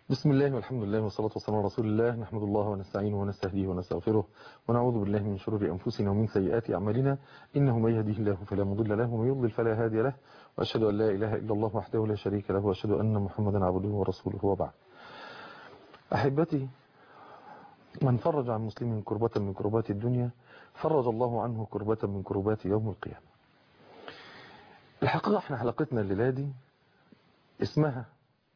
بسم الله والحمد لله والصلاة والسلام على رسول الله نحمد الله ونستعينه ونستهديه ونستغفره ونعوذ بالله من شرور أنفسنا ومن سيئات أعمالنا إنه من يهديه الله فلا مضل له ومن يضلل فلا هادي له وأشهد أن لا إله إلا الله وحده لا شريك له وأشهد أن محمدا عبده ورسوله وبعد أحبتي من فرج عن مسلم كربة من كربات الدنيا فرج الله عنه كربة من كربات يوم القيامة الحقيقة احنا حلقتنا الليلة دي اسمها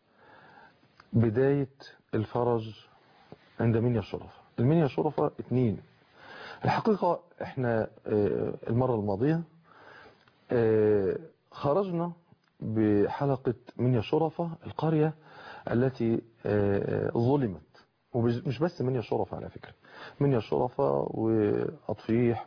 بداية الفرج عند منيا الشرفة المنيا الشرفة اتنين الحقيقة احنا اه المرة الماضية اه خرجنا بحلقة منيا الشرفة القرية التي اه ظلمت ومش بس منيا الشرفة على فكرة منيا الشرفة وأطفيح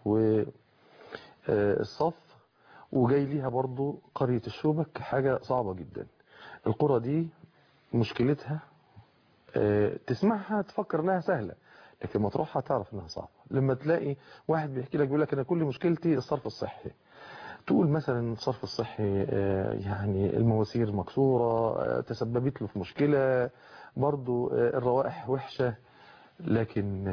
والصف وجاي ليها برضو قرية الشوبك حاجة صعبة جدا القرى دي مشكلتها اه تسمعها تفكر انها سهلة لكن ما تروحها تعرف انها صعبة لما تلاقي واحد بيحكي لك بيقول لك انا كل مشكلتي الصرف الصحي تقول مثلا الصرف الصحي اه يعني المواسير مكسورة اه تسببت له في مشكلة برضو الروائح وحشة لكن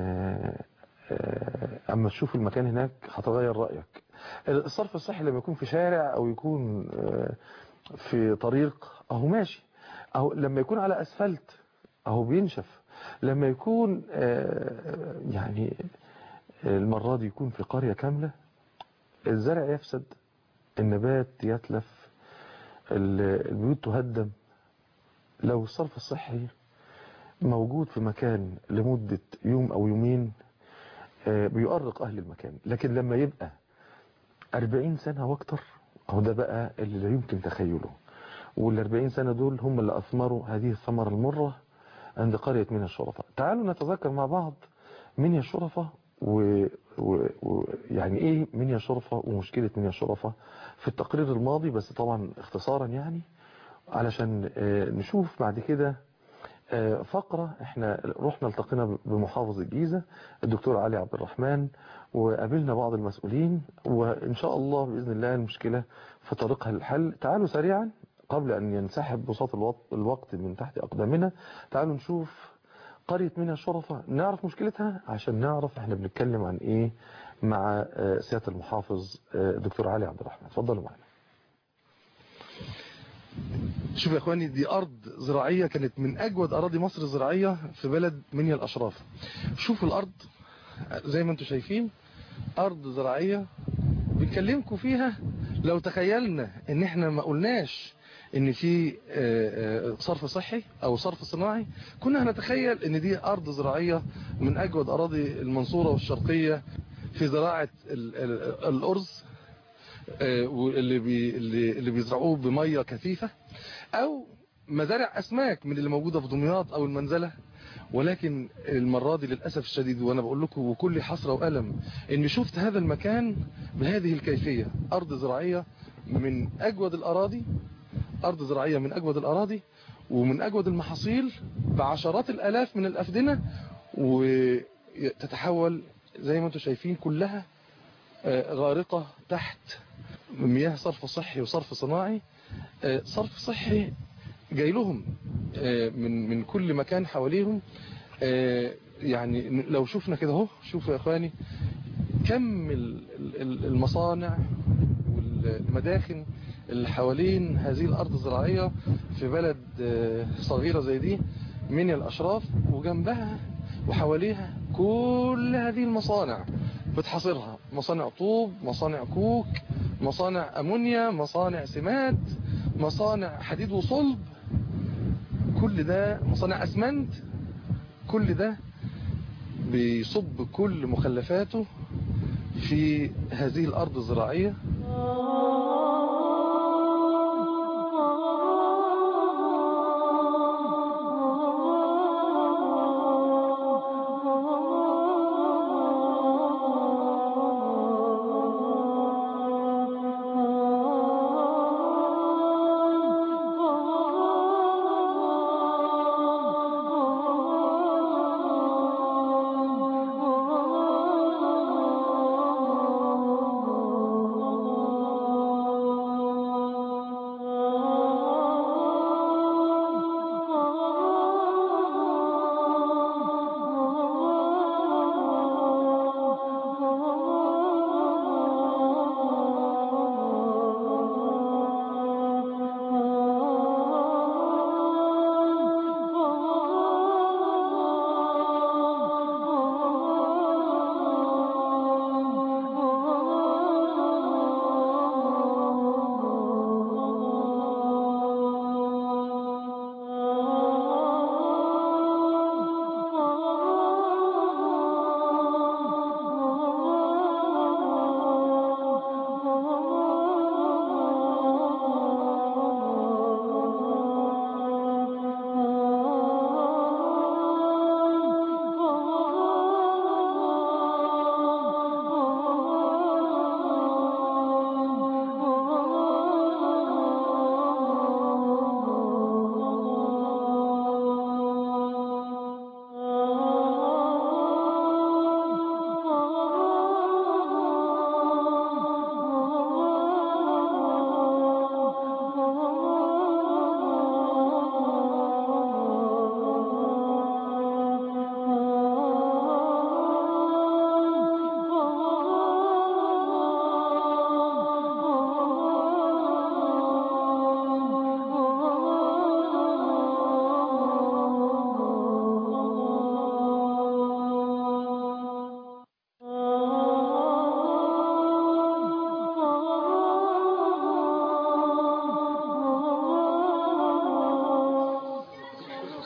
اما تشوف المكان هناك هتغير رأيك الصرف الصحي لما يكون في شارع او يكون في طريق اهو ماشي اهو لما يكون على اسفلت اهو بينشف لما يكون يعني المرة دي يكون في قرية كاملة الزرع يفسد النبات يتلف البيوت تهدم لو الصرف الصحي موجود في مكان لمدة يوم او يومين بيؤرق اهل المكان لكن لما يبقى 40 سنة واكتر اهو ده بقى اللي لا يمكن تخيله وال40 سنة دول هم اللي أثمروا هذه الثمرة المرة عند قرية منيا الشرفة تعالوا نتذكر مع بعض منيا الشرفة ويعني و... و... يعني ايه منيا الشرفة ومشكلة منيا الشرفة في التقرير الماضي بس طبعا اختصارا يعني علشان نشوف بعد كده فقرة احنا رحنا التقينا بمحافظ الجيزة الدكتور علي عبد الرحمن وقابلنا بعض المسؤولين وإن شاء الله بإذن الله المشكلة في طريقها للحل تعالوا سريعا قبل أن ينسحب بساط الوقت من تحت أقدامنا تعالوا نشوف قرية منها الشرفة نعرف مشكلتها عشان نعرف احنا بنتكلم عن ايه مع سيادة المحافظ دكتور علي عبد الرحمن اتفضلوا معنا شوف يا اخواني دي ارض زراعية كانت من اجود اراضي مصر الزراعية في بلد منيا الاشراف شوفوا الارض زي ما انتم شايفين ارض زراعية بنكلمكم فيها لو تخيلنا ان احنا ما قلناش ان في صرف صحي او صرف صناعي كنا هنتخيل ان دي ارض زراعية من اجود اراضي المنصورة والشرقية في زراعة الارز واللي بي اللي بيزرعوه بميه كثيفه او مزارع اسماك من اللي موجوده في دمياط او المنزله ولكن المره دي للاسف الشديد وانا بقول لكم وكل حسره والم اني شفت هذا المكان بهذه الكيفيه ارض زراعيه من اجود الاراضي ارض زراعيه من اجود الاراضي ومن اجود المحاصيل بعشرات الالاف من الافدنه وتتحول زي ما انتم شايفين كلها غارقه تحت مياه صرف صحي وصرف صناعي صرف صحي جاي لهم من من كل مكان حواليهم يعني لو شفنا كده اهو شوفوا يا اخواني كم المصانع والمداخن اللي حوالين هذه الارض الزراعيه في بلد صغيره زي دي من الاشراف وجنبها وحواليها كل هذه المصانع بتحاصرها مصانع طوب مصانع كوك مصانع امونيا مصانع سماد مصانع حديد وصلب كل ده مصانع اسمنت كل ده بيصب كل مخلفاته في هذه الارض الزراعية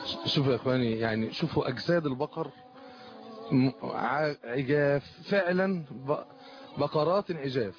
شوفوا يا اخواني يعني شوفوا اجساد البقر م- ع- عجاف فعلا ب- بقرات عجاف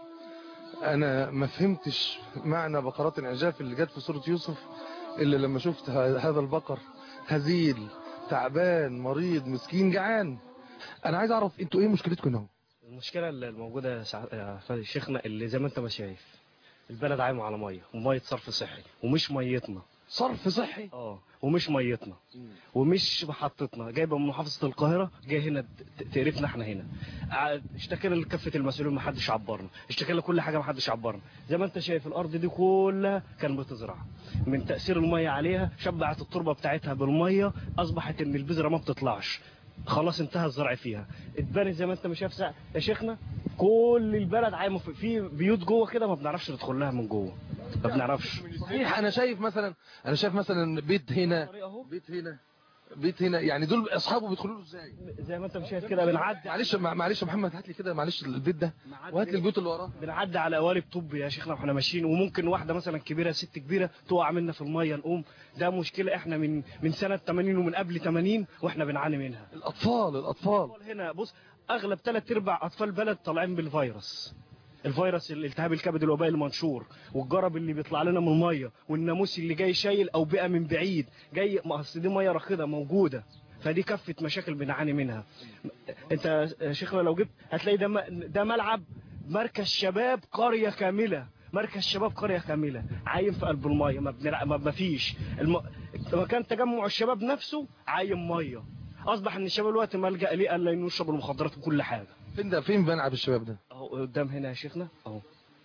انا ما فهمتش معنى بقرات عجاف اللي جت في سورة يوسف الا لما شفت ه- هذا البقر هزيل تعبان مريض مسكين جعان انا عايز اعرف انتوا ايه مشكلتكم هنا المشكلة اللي الموجودة يا سع- يا فادي شيخنا اللي زي ما انت ما شايف البلد عايمة على مية ومية صرف صحي ومش ميتنا صرف صحي اه ومش ميتنا ومش محطتنا جايبه من محافظه القاهره جاي هنا ت- تقرفنا احنا هنا ع- اشتكينا لكافه المسؤولين ما حدش عبرنا اشتكينا لكل حاجه ما حدش عبرنا زي ما انت شايف الارض دي كلها كان بتزرع من تاثير الميه عليها شبعت التربه بتاعتها بالميه اصبحت ان البذره ما بتطلعش خلاص انتهى الزرع فيها اتبنت زي ما انت ما شايف سا- يا شيخنا كل البلد عايمه في- في بيوت جوه كده ما بنعرفش ندخل لها من جوه ما بنعرفش صحيح انا شايف مثلا انا شايف مثلا بيت هنا الطريق اهو بيت هنا بيت هنا يعني دول اصحابه بيدخلوا له ازاي زي ما انت ما شايف كده بنعدي معلش مع- معلش يا محمد هات لي كده معلش البيت ده وهات لي البيوت اللي وراه بنعدي على قوالب طب يا شيخنا واحنا ماشيين وممكن واحده مثلا كبيره ست كبيره تقع منا في الميه نقوم ده مشكله احنا من من سنه 80 ومن قبل 80 واحنا بنعاني منها الاطفال الاطفال هنا بص اغلب ثلاث ارباع اطفال البلد طالعين بالفيروس الفيروس الالتهاب الكبد الوبائي المنشور والجرب اللي بيطلع لنا من الميه والناموس اللي جاي شايل او بيئه من بعيد جاي ما اصل دي ميه راكده موجوده فدي كفه مشاكل بنعاني منها انت يا شيخنا لو جبت هتلاقي ده م- ده ملعب مركز شباب قريه كامله مركز شباب قريه كامله عايم في قلب الميه ما, بنلع... ما ما فيش الم... مكان تجمع الشباب نفسه عايم ميه اصبح ان الشباب الوقت ملجا ليه الا انه يشرب المخدرات وكل حاجه فين ده فين ملعب الشباب ده اهو قدام هنا يا شيخنا اهو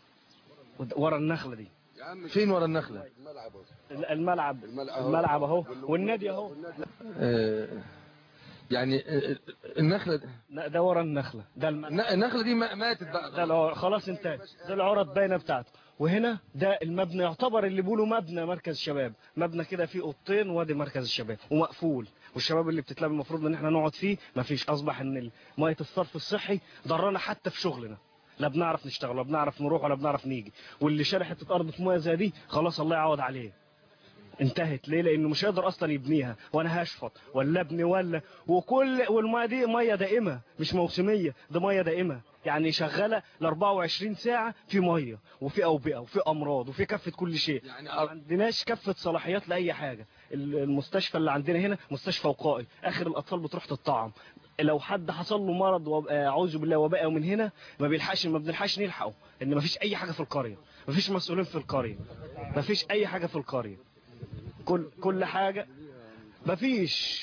قد- ورا النخله دي فين ورا النخله الملعب الملعب اهو والنادي اهو آه يعني آه، النخله لا، ده ورا النخله ده الملعب النخله دي ما- ماتت ده بقى العر- خلاص انتهى ده العرض باينه بتاعته وهنا ده المبنى يعتبر اللي بيقولوا مبنى مركز شباب مبنى كده فيه اوضتين وادي مركز الشباب ومقفول والشباب اللي بتتلم المفروض ان احنا نقعد فيه مفيش اصبح ان ال- ميه الصرف الصحي ضرنا حتى في شغلنا لا بنعرف نشتغل ولا بنعرف نروح ولا بنعرف نيجي واللي شاري حته ارض في ميه زي دي خلاص الله يعوض عليه انتهت ليه لانه مش هيقدر اصلا يبنيها وانا هشفط ولا ابني ولا وكل والميه دي ميه دائمه مش موسميه ده ميه دائمه يعني شغاله ل 24 ساعه في ميه وفي اوبئه وفي امراض وفي كافه كل شيء يعني ما عندناش كافه صلاحيات لاي حاجه ال- المستشفى اللي عندنا هنا مستشفى وقائي اخر الاطفال بتروح تطعم لو حد حصل له مرض وب- آه، اعوذ بالله وباء من هنا ما بيلحقش ما بنلحقش نلحقه ان ما فيش اي حاجه في القريه ما فيش مسؤولين في القريه ما فيش اي حاجه في القريه كل كل حاجه ما فيش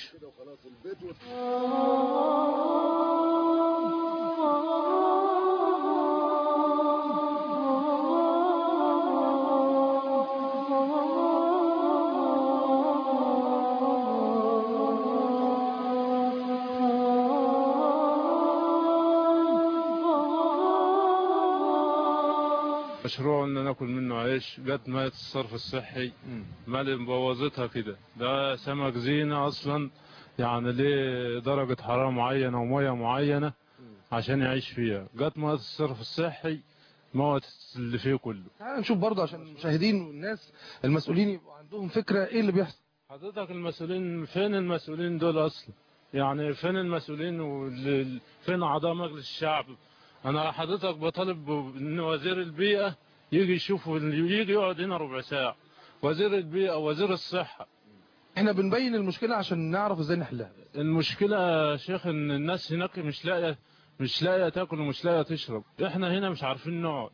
مشروع ان ناكل منه عيش جت ميه الصرف الصحي ما اللي مبوظتها كده ده سمك زينة اصلا يعني ليه درجة حرارة معينة ومية معينة عشان يعيش فيها جت ميه الصرف الصحي موت اللي فيه كله تعال نشوف برضه عشان المشاهدين والناس المسؤولين يبقوا عندهم فكره ايه اللي بيحصل حضرتك المسؤولين فين المسؤولين دول اصلا يعني فين المسؤولين وال- فين اعضاء مجلس الشعب انا حضرتك بطالب ان وزير البيئة يجي يشوف يجي يقعد هنا ربع ساعة وزير البيئة وزير الصحة احنا بنبين المشكله عشان نعرف ازاي نحلها المشكلة يا شيخ ان الناس هناك مش لاقية مش لاقية تاكل ومش لاقية تشرب احنا هنا مش عارفين نقعد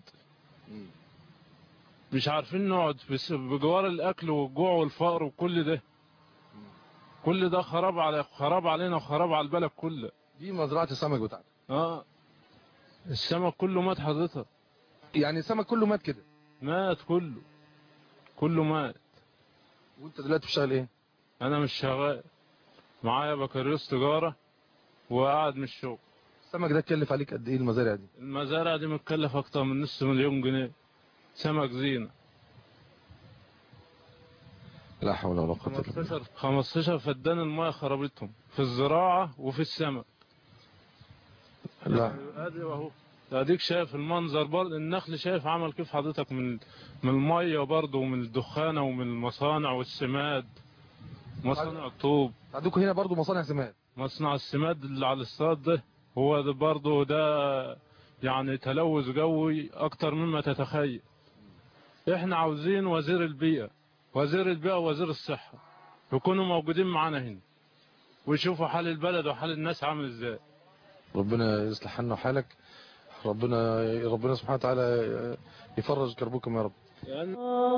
مش عارفين نقعد بس- بجوار الاكل والجوع والفقر وكل ده كل ده خراب على خراب علينا وخراب على البلد كله دي مزرعه السمك بتاعتك اه السمك كله مات حضرتك يعني السمك كله مات كده مات كله كله مات وانت دلوقتي بتشتغل ايه انا مش شغال معايا بكالوريوس تجارة وقاعد من الشغل السمك ده كلف عليك قد ايه المزارع دي المزارع دي متكلف اكتر من نص مليون جنيه سمك زينة لا حول ولا قوه الا بالله 15 15 فدان المايه خربتهم في الزراعة وفي السمك لا ادي اهو اديك شايف المنظر برضه النخل شايف عمل كيف حضرتك من من الميه برضه ومن الدخانه ومن المصانع والسماد مصانع الطوب عندكم هنا برضو مصانع سماد مصنع السماد اللي على الصاد ده هو ده برضه ده يعني تلوث جوي اكتر مما تتخيل احنا عاوزين وزير البيئة وزير البيئة ووزير الصحة يكونوا موجودين معانا هنا ويشوفوا حال البلد وحال الناس عامل ازاي ربنا يصلح حالنا وحالك ربنا ربنا سبحانه وتعالى يفرج كربكم يا رب يعني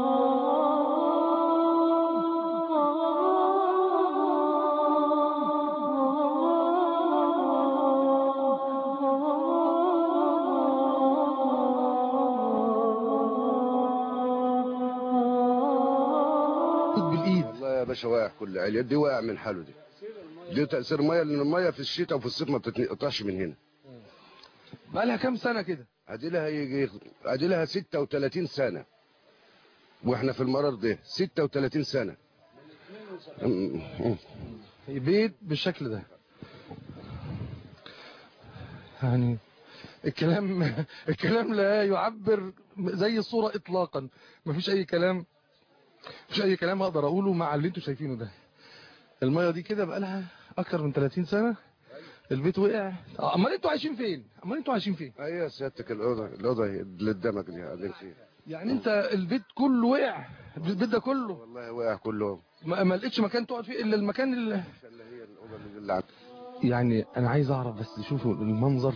خد بالايد والله يا باشا واقع كل عيل دي واقع من حاله دي دي تأثير مية لأن المية في الشتاء وفي الصيف ما بتتقطعش من هنا بقى لها كام سنه كده ادي لها يجي ادي لها 36 سنة واحنا في المرض ده 36 سنة م- م- بيت بالشكل ده يعني الكلام الكلام لا يعبر زي الصورة اطلاقا مفيش اي كلام مفيش اي كلام اقدر اقوله مع اللي انتوا شايفينه ده المية دي كده بقى لها اكتر من 30 سنة البيت وقع آه، امال انتوا عايشين فين امال انتوا عايشين فين ايوه سيادتك الأوضة الأوضة اللي قدامك دي قاعدين فيها يعني انت البيت كله وقع البيت ده كله والله واقع كله ما ما لقيتش مكان تقعد فيه الا المكان اللي اللي هي الأوضة اللي عندك يعني انا عايز اعرف بس شوفوا المنظر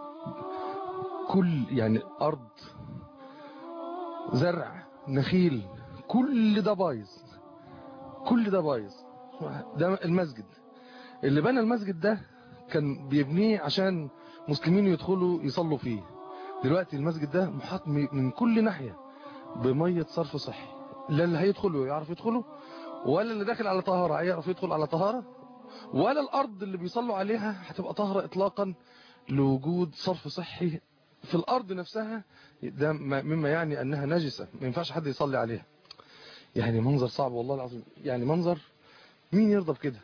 كل يعني ارض زرع نخيل كل ده بايظ كل ده بايظ ده المسجد اللي بنى المسجد ده كان بيبنيه عشان مسلمين يدخلوا يصلوا فيه دلوقتي المسجد ده محاط م- من كل ناحية بمية صرف صحي لا اللي هيدخلوا يعرف يدخلوا ولا اللي داخل على طهارة هيعرف يدخل على طهارة ولا الارض اللي بيصلوا عليها هتبقى طاهرة اطلاقا لوجود صرف صحي في الارض نفسها ده ما- مما يعني انها نجسة ما ينفعش حد يصلي عليها يعني منظر صعب والله العظيم يعني منظر مين يرضى بكده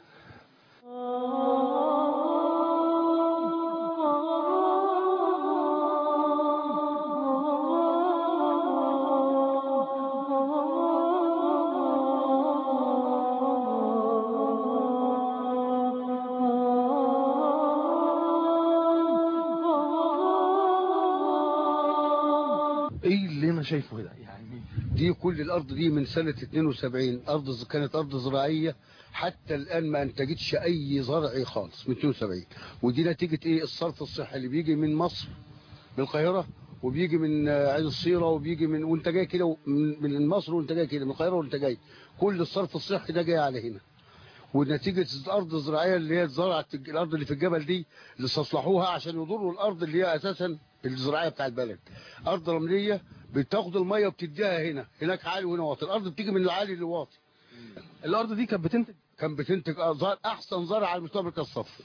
ايه اللي انا شايفه ده يعني دي كل الارض دي من سنة 72 ارض ز- كانت ارض زراعية حتى الان ما انتجتش اي زرع خالص من 72 ودي نتيجة ايه الصرف الصحي اللي بيجي من مصر من القاهرة وبيجي من آه، عين الصيرة وبيجي من وانت جاي كده من من مصر وانت جاي كده من القاهرة وانت جاي كل الصرف الصحي ده جاي على هنا ونتيجة الارض الزراعية اللي هي زرعة الارض اللي في الجبل دي اللي استصلحوها عشان يضروا الارض اللي هي اساسا الزراعية بتاع البلد ارض رملية بتاخد المية وبتديها هنا هناك عالي وهنا واطي الارض بتيجي من العالي للواطي الارض دي كانت بتنتج كان بتنتج أزهار احسن زرع على مستوى مركز الصف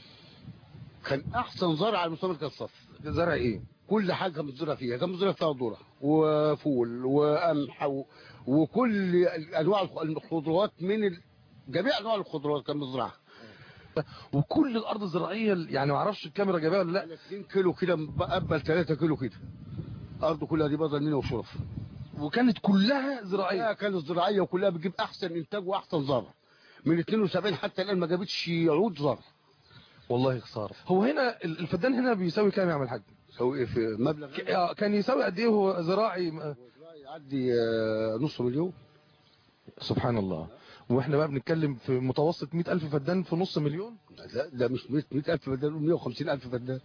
كان احسن زرع على مستوى مركز الصف زرع ايه كل حاجه كان بتزرع فيها كان بتزرع فيها ذره وفول وقمح و... وكل انواع الخ- الخضروات من ال... جميع انواع الخضروات كان بيزرعها وكل الارض الزراعيه يعني ما اعرفش الكاميرا جايباها ولا لا 2 كيلو كده مقبل 3 كيلو كده الارض كلها دي بدل منها وشرف وكانت كلها زراعيه كلها كانت زراعيه وكلها بتجيب احسن انتاج واحسن زرع من 72 حتى الان ما جابتش عود زرع والله خساره هو هنا ال- الفدان هنا بيساوي كام يا عم الحاج سوي ايه في مبلغ ك- آه، كان يساوي قد ايه هو زراعي م- يعدي آه، نص مليون سبحان الله واحنا بقى بنتكلم في متوسط 100000 فدان في نص مليون لا ده مش 100000 فدان 150000 فدان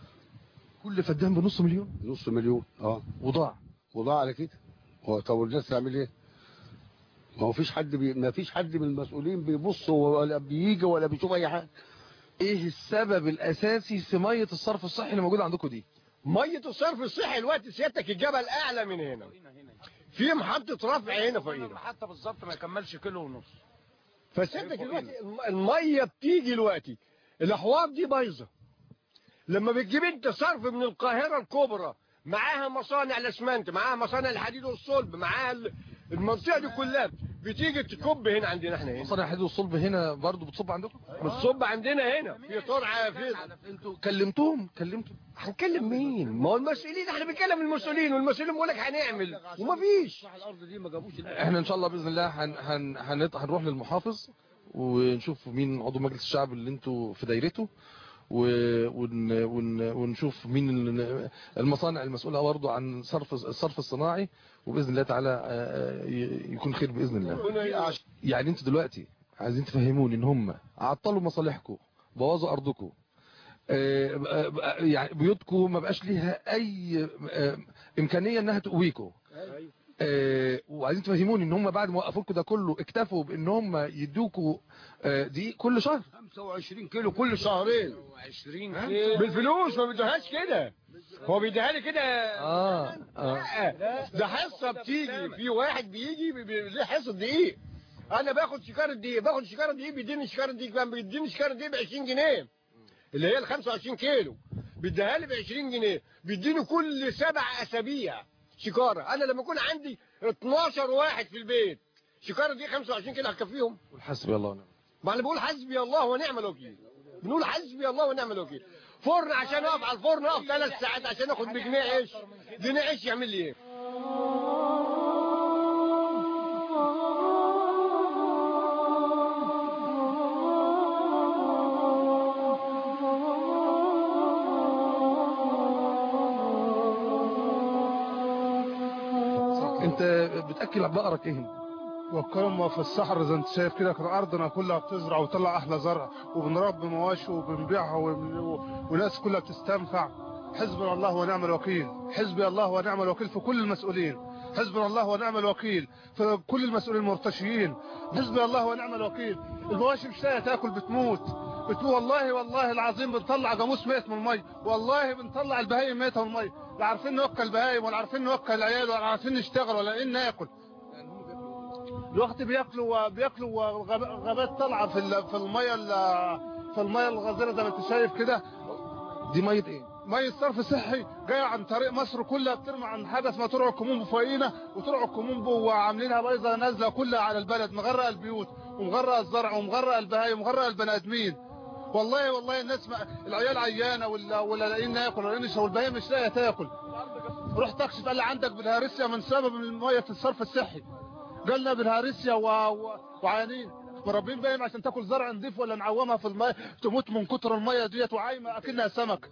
كل فدان بنص مليون نص مليون اه وضاع وضاع على كده هو طب الناس تعمل ايه ما هو فيش حد بي... ما فيش حد من المسؤولين بيبص ولا بيجي ولا بيشوف اي حاجه ايه السبب الاساسي في ميه الصرف الصحي اللي موجوده عندكم دي ميه الصرف الصحي الوقت سيادتك الجبل اعلى من هنا في محطه رفع هنا فوقينا حتى بالظبط ما يكملش كيلو ونص فسيادتك دلوقتي الم- الميه بتيجي دلوقتي الاحواض دي بايظه لما بتجيب انت صرف من القاهره الكبرى معاها مصانع الاسمنت معاها مصانع الحديد والصلب معاها ال- المنطقه دي كلها بتيجي تكب هنا عندنا احنا هنا مصانع الحديد والصلب هنا برضو بتصب عندكم بتصب عندنا هنا في ترعه في انتوا كلمتوهم كلمتوا هنكلم مين ما هو المسؤولين احنا بنتكلم المسؤولين والمسؤولين بيقول لك هنعمل ومفيش الارض دي ما جابوش احنا ان شاء الله باذن الله هن هن هنط- هنروح للمحافظ ونشوف مين عضو مجلس الشعب اللي انتوا في دايرته و- ون- ون- ونشوف مين ال- المصانع المسؤولة برضه عن صرف الصرف الصناعي وبإذن الله تعالى آه، آه، ي- يكون خير بإذن الله يعني انتوا دلوقتي عايزين تفهموني ان هم عطلوا مصالحكم بوظوا ارضكم آه، آه، يعني بيوتكم ما بقاش ليها اي آه، امكانيه انها تقويكم آه، وعايزين تفهموني ان هم بعد ما وقفوا لكم ده كله اكتفوا بان هم يدوكوا آه، دقيق كل شهر 25 كيلو كل شهرين 20 بالفلوس ما بيدوهاش كده هو بيديها لي كده اه اه ده حصه بتيجي في واحد بيجي بي- بي- ليه حصه دقيق انا باخد شكاره دقيق باخد شكاره دقيق بيديني شكاره دقيق كام بيديني شكاره دقيق ب 20 جنيه اللي هي ال 25 كيلو بيديها لي ب 20 جنيه بيديني كل سبع اسابيع شكاره انا لما يكون عندي 12 واحد في البيت شكاره دي 25 كيلو هتكفيهم حسبي الله ونعم ما انا بقول حسبي الله ونعم الوكيل بنقول حسبي الله ونعم الوكيل فرن عشان اقف على الفرن اقف ثلاث ساعات عشان اخد بجنيه عيش جنيه عيش يعمل لي ايه انت بتاكل بقرك ايه وكلهم في الصحراء زي انت شايف كده كان ارضنا كلها بتزرع وتطلع احلى زرع وبنربي مواشي وبنبيعها وبن- والناس كلها بتستنفع حزبنا الله ونعم الوكيل حزبي الله ونعم الوكيل في كل المسؤولين حزبنا الله ونعم الوكيل في كل المسؤولين المرتشيين حزبي الله ونعم الوكيل المواشي مش لاقيه تاكل بتموت بتموت والله والله العظيم بنطلع جاموس ميت من المي والله بنطلع البهايم ميته من المي لا عارفين نوكل البهايم ولا عارفين نوكل العيال ولا عارفين نشتغل ولا ايه ناكل الوقت بياكلوا بياكلوا غاب- غابات طالعه في ال- في الميه ال- في الميه الغزيره زي ما انت شايف كده دي ميه ايه ميه صرف صحي جايه عن طريق مصر كلها بترمى عن حاجه اسمها ترع الكومومبو فوقينا وترع الكومومبو وعاملينها بايظه نازله كلها على البلد مغرقه البيوت ومغرقه الزرع ومغرقه البهايم ومغرقه البني ادمين والله والله الناس ما العيال عيانه ولا ولا لاقيين ناكل ولا لاقيين والبهايم مش لاقيه تاكل رحت اكشف قال لي عندك بالهارسيا من سبب الميه في الصرف الصحي قالنا بالهارسيا و... و... وعيانين مربين بايم عشان تاكل زرع نضيف ولا نعومها في الميه تموت من كتر الميه ديت وعايمه اكنها سمك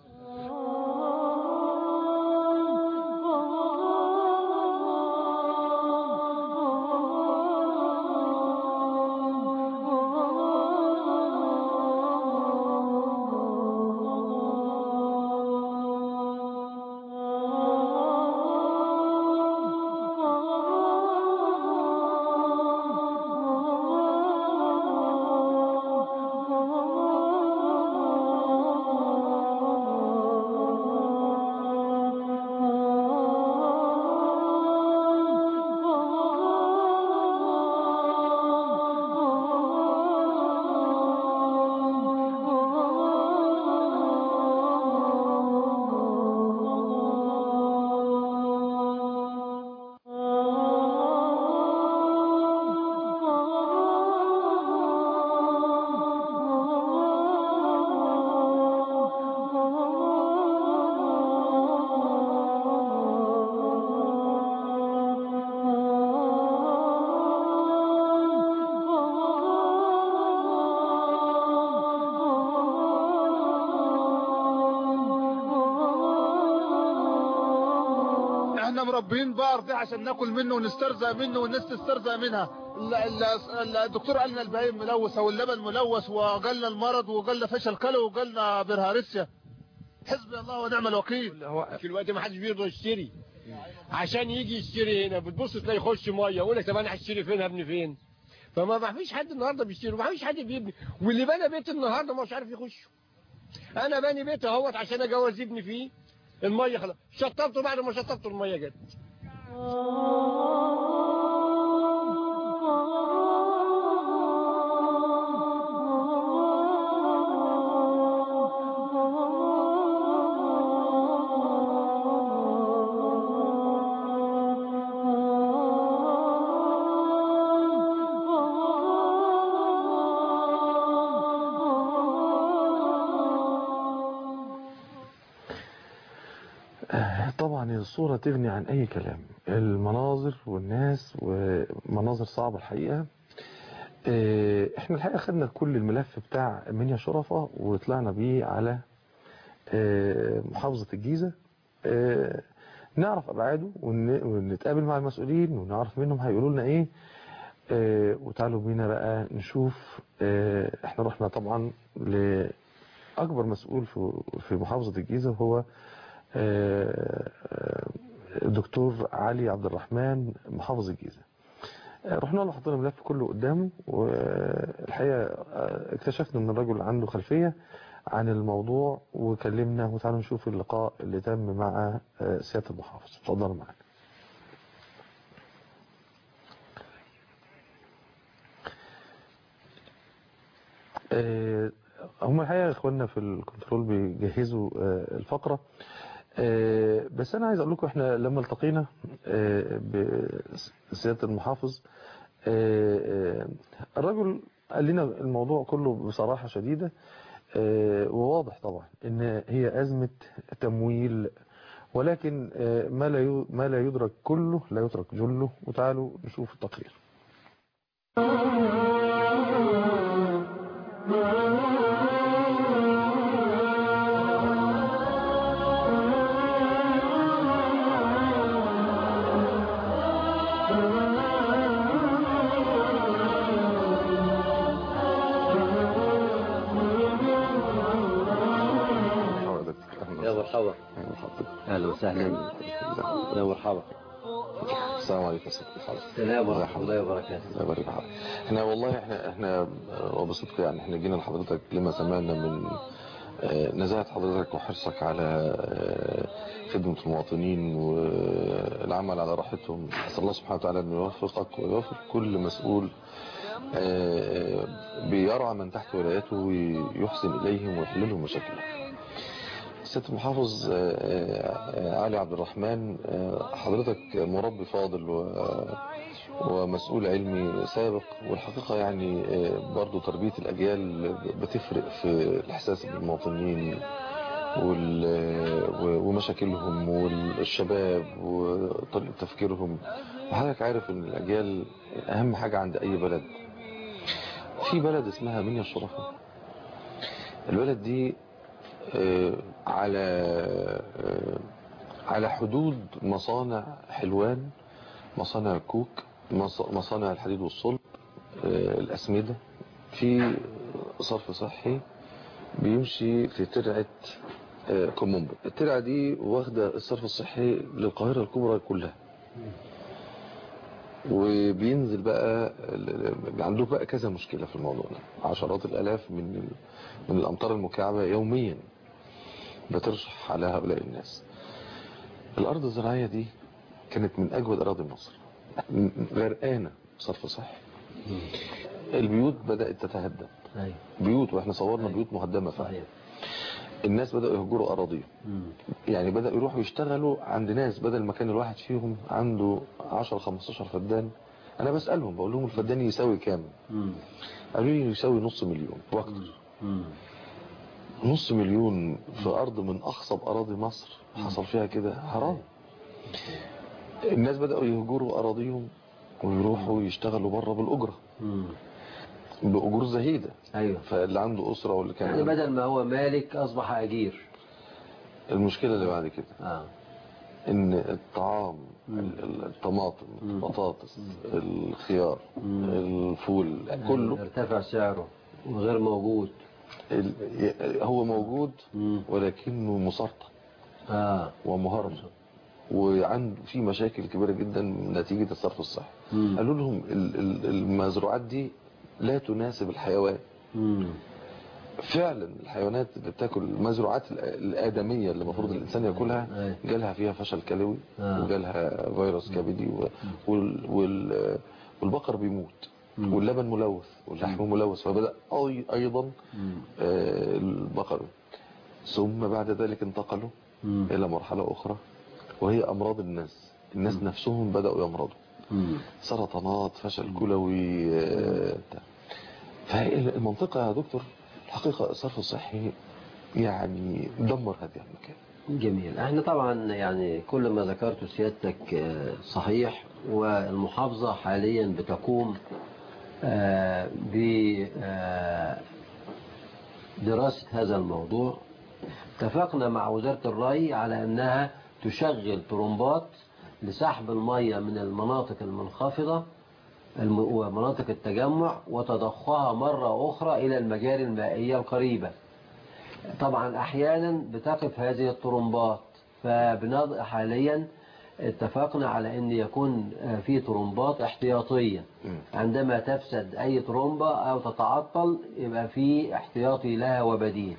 احنا مربيين بقر دي عشان ناكل منه ونسترزق منه والناس تسترزق منها ال- ال- ال- الدكتور قال لنا البهايم ملوثه واللبن ملوث وقالنا المرض وقالنا فشل كلى وقالنا برهارسيا حسبي الله ونعم الوكيل في الوقت ما حدش بيرضى يشتري عشان يجي يشتري هنا بتبص تلاقي يخش ميه يقول لك طب انا هشتري فين هبني فين فما ما فيش حد النهارده بيشتري وما فيش حد بيبني واللي بنى بيت النهارده مش عارف يخش انا باني بيت اهوت عشان اجوز ابني فيه الميه خلاص شطبته بعد ما شطبته الميه جت آه، طبعا الصورة تغني عن أي كلام المناظر والناس ومناظر صعبة الحقيقة آه، احنا الحقيقة خدنا كل الملف بتاع منيا شرفة وطلعنا بيه على آه، محافظة الجيزة آه، نعرف أبعاده ون- ونتقابل مع المسؤولين ونعرف منهم هيقولوا لنا إيه آه، وتعالوا بينا بقى نشوف آه، احنا رحنا طبعا لأكبر مسؤول في في محافظة الجيزة وهو آه، آه، الدكتور علي عبد الرحمن محافظ الجيزة آه، رحنا له حطينا الملف كله قدامه والحقيقة آه، اكتشفنا ان الرجل عنده خلفية عن الموضوع وكلمنا وتعالوا نشوف اللقاء اللي تم مع آه، سيادة المحافظ اتفضلوا معانا آه، هم الحقيقة اخواننا في الكنترول بيجهزوا آه، الفقرة آه، بس انا عايز اقول لكم احنا لما التقينا آه، بسيادة المحافظ آه، آه، الرجل قال لنا الموضوع كله بصراحة شديدة آه، وواضح طبعا ان هي ازمة تمويل ولكن آه، ما لا يو- ما لا يدرك كله لا يترك جله وتعالوا نشوف التقرير يا مرحبا اهلا وسهلا يا مرحبا السلام عليكم ورحمة الله السلام ورحمه الله وبركاته الله يبارك فيك. احنا والله احنا احنا وبصدق يعني احنا جينا لحضرتك لما سمعنا من آه، نزاهة حضرتك وحرصك على آه، خدمة المواطنين والعمل على راحتهم أسأل الله سبحانه وتعالى أن يوفقك ويوفق كل مسؤول آه، بيرعى من تحت ولايته ويحسن إليهم ويحل لهم مشاكلهم سيادة المحافظ آه، آه، علي عبد الرحمن آه، حضرتك مربي فاضل و- ومسؤول علمي سابق والحقيقة يعني آه، برضو تربية الأجيال بتفرق في الإحساس بالمواطنين وال- و- ومشاكلهم والشباب وطريقة تفكيرهم وحضرتك عارف ان الأجيال أهم حاجة عند أي بلد في بلد اسمها منيا الشرفة البلد دي آه، على آه، على حدود مصانع حلوان مصانع الكوك مص- مصانع الحديد والصلب آه، الأسمدة في صرف صحي بيمشي في ترعة آه، كومومبو الترعة دي واخدة الصرف الصحي للقاهرة الكبرى كلها وبينزل بقى ال- ال- عنده بقى كذا مشكلة في الموضوع ده عشرات الآلاف من ال- من الأمطار المكعبة يوميا بترشح على هؤلاء الناس الأرض الزراعية دي كانت من أجود أراضي مصر م- غرقانة صرف صحي البيوت بدأت تتهدم ايوه بيوت واحنا صورنا بيوت مهدمة فعلا صحيح الناس بدأوا يهجروا أراضيهم مم. يعني بدأوا يروحوا يشتغلوا عند ناس بدل ما كان الواحد فيهم عنده 10 15 فدان انا بسألهم بقول لهم الفدان يساوي كام مم. قالوا لي يساوي نص مليون واكتر مم. نص مليون في أرض من أخصب أراضي مصر حصل فيها كده حرام الناس بدأوا يهجروا أراضيهم ويروحوا يشتغلوا بره بالأجرة مم. بأجور زهيدة ايوه فاللي عنده أسرة واللي كان يعني عنده بدل ما هو مالك اصبح اجير المشكلة اللي بعد كده اه ان الطعام ال- ال- الطماطم البطاطس الخيار الفول كله ارتفع سعره وغير موجود ال- ي- هو موجود مم. ولكنه مسرطن اه ومهرم وعنده في مشاكل كبيرة جدا نتيجة الصرف الصحي مم. قالوا لهم ال- ال- المزروعات دي لا تناسب الحيوان مم. فعلا الحيوانات اللي بتاكل المزروعات الآ- الآدمية اللي المفروض الإنسان ياكلها أيوة. جالها فيها فشل كلوي آه. وجالها فيروس كبدي و- وال وال والبقر بيموت مم. واللبن ملوث واللحم ملوث فبدأ أي- أيضا مم. آه، البقر ثم بعد ذلك انتقلوا مم. إلى مرحلة أخرى وهي أمراض الناس الناس نفسهم بدأوا يمرضوا مم. سرطانات فشل كلوي آه، بتاع. فالمنطقة يا دكتور الحقيقة الصرف الصحي يعني دمر هذه المكان جميل احنا طبعا يعني كل ما ذكرته سيادتك آه، صحيح والمحافظة حاليا بتقوم آه، بدراسة هذا الموضوع اتفقنا مع وزارة الري على أنها تشغل طرمبات لسحب المية من المناطق المنخفضة الم- ومناطق التجمع وتضخها مرة أخرى إلى المجاري المائية القريبة طبعا أحيانا بتقف هذه الطرمبات فبنض حاليا اتفقنا على أن يكون آه، في طرمبات احتياطية عندما تفسد أي طرمبة أو تتعطل يبقى في احتياطي لها وبديل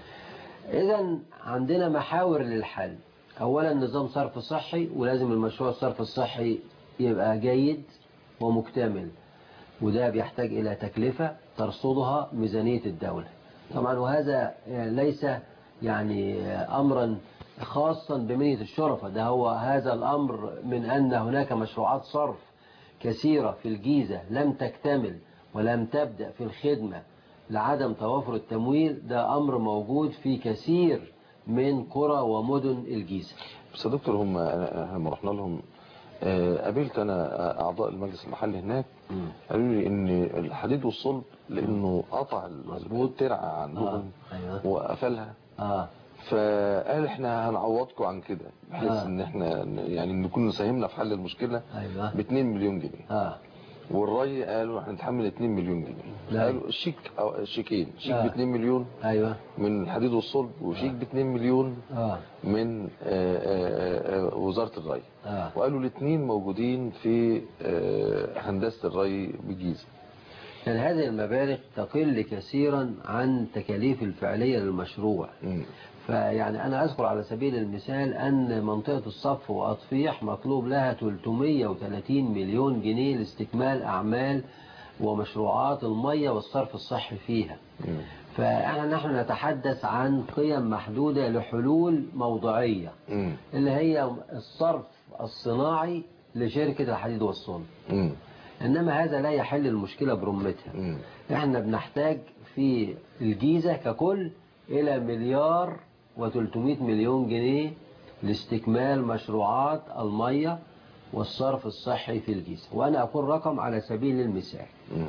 إذا عندنا محاور للحل أولا نظام صرف صحي ولازم المشروع الصرف الصحي يبقى جيد ومكتمل وده بيحتاج إلى تكلفة ترصدها ميزانية الدولة طبعا وهذا ليس يعني أمرا خاصا بمنية الشرفة ده هو هذا الأمر من أن هناك مشروعات صرف كثيرة في الجيزة لم تكتمل ولم تبدأ في الخدمة لعدم توافر التمويل ده أمر موجود في كثير من قرى ومدن الجيزة بس يا دكتور هم أنا- لما رحنا لهم آه، قابلت انا اعضاء المجلس المحلي هناك قالوا لي ان الحديد والصلب لانه قطع مظبوط ترعى عندهم أيوة. وقفلها آه. فقال احنا هنعوضكم عن كده بحيث آه. ان احنا ن- يعني نكون ساهمنا في حل المشكله أيوة. ب 2 مليون جنيه آه. والري قالوا احنا نتحمل 2 مليون جنيه لا. قالوا شيك او شيكين شيك آه. ب 2 مليون أيوة من الحديد والصلب وشيك ب 2 مليون آه. من آه، آه، آه، وزارة الري آه. وقالوا الاثنين موجودين في آه، هندسة الري بجيزة كان هذه المبالغ تقل كثيرا عن تكاليف الفعلية للمشروع فيعني أنا أذكر على سبيل المثال أن منطقة الصف وأطفيح مطلوب لها 330 مليون جنيه لاستكمال أعمال ومشروعات المية والصرف الصحي فيها فإحنا نحن نتحدث عن قيم محدودة لحلول موضوعية اللي هي الصرف الصناعي لشركة الحديد والصلب إنما هذا لا يحل المشكلة برمتها إحنا بنحتاج في الجيزة ككل إلى مليار و300 مليون جنيه لاستكمال مشروعات المية والصرف الصحي في الجيزة وأنا أقول رقم على سبيل المثال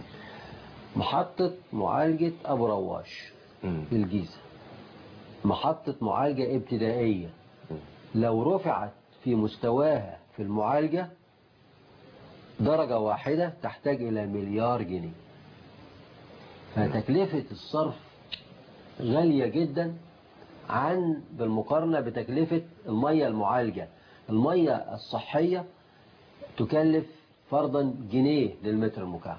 محطة معالجة أبو رواش في الجيزة محطة معالجة ابتدائية لو رفعت في مستواها في المعالجة درجة واحدة تحتاج إلى مليار جنيه فتكلفة الصرف غالية جدا عن بالمقارنة بتكلفة المية المعالجة المية الصحية تكلف فرضا جنيه للمتر المكعب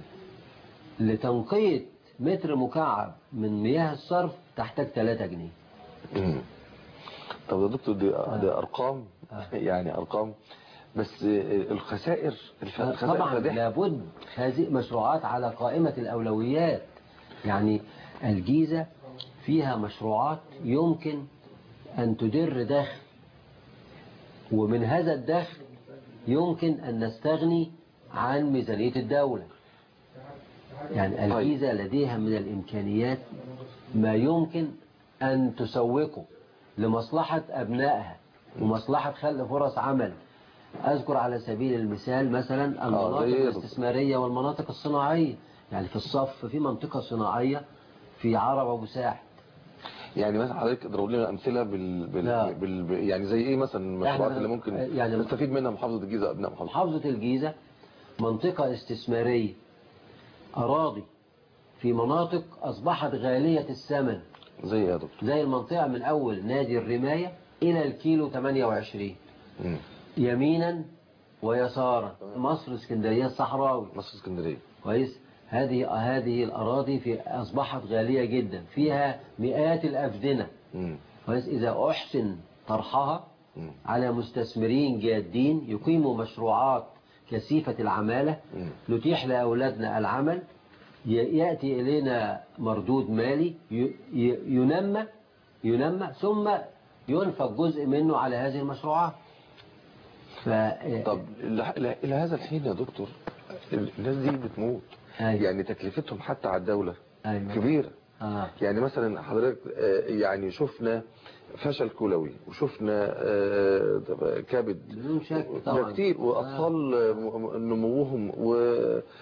لتنقية متر مكعب من مياه الصرف تحتاج 3 جنيه طب يا دكتور دي, دي أرقام يعني أرقام بس الخسائر الف- الخسائر طبعا فادحة. لابد هذه مشروعات على قائمة الأولويات يعني الجيزة فيها مشروعات يمكن أن تدر دخل ومن هذا الدخل يمكن أن نستغني عن ميزانية الدولة يعني الجيزة لديها من الإمكانيات ما يمكن أن تسوقه لمصلحة أبنائها ومصلحة خلق فرص عمل أذكر على سبيل المثال مثلا المناطق زي إيه؟ الاستثمارية والمناطق الصناعية يعني في الصف في منطقة صناعية في عرب أبو ساحل يعني مثلا حضرتك اضرب لنا امثله بال... بال... بال... بال... يعني زي ايه مثلا المشروعات إحنا- اللي ممكن يعني- يعني نستفيد منها محافظه الجيزه ابناء محافظه محافظة الجيزة منطقة استثمارية أراضي في مناطق أصبحت غالية الثمن زي ايه يا دكتور زي المنطقة من أول نادي الرماية إلى الكيلو 28 يمينا ويسارا مصر اسكندرية الصحراوي مصر اسكندرية كويس هذه هذه الأراضي في أصبحت غالية جدا فيها مئات الأفدنة كويس إذا أحسن طرحها على مستثمرين جادين يقيموا مشروعات كثيفة العمالة نتيح لأولادنا العمل ي- يأتي إلينا مردود مالي ي- ي- ينمى ينمى ثم ينفق جزء منه على هذه المشروعات ف... طب إلى إلى- الى هذا الحين يا دكتور الناس دي بتموت يعني تكلفتهم حتى على الدولة أيوة. كبيرة آه. يعني مثلا حضرتك آه، يعني شفنا فشل كلوي وشفنا آه، كبد بدون شك ده طبعا كتير واطفال آه. نموهم و- ومثلا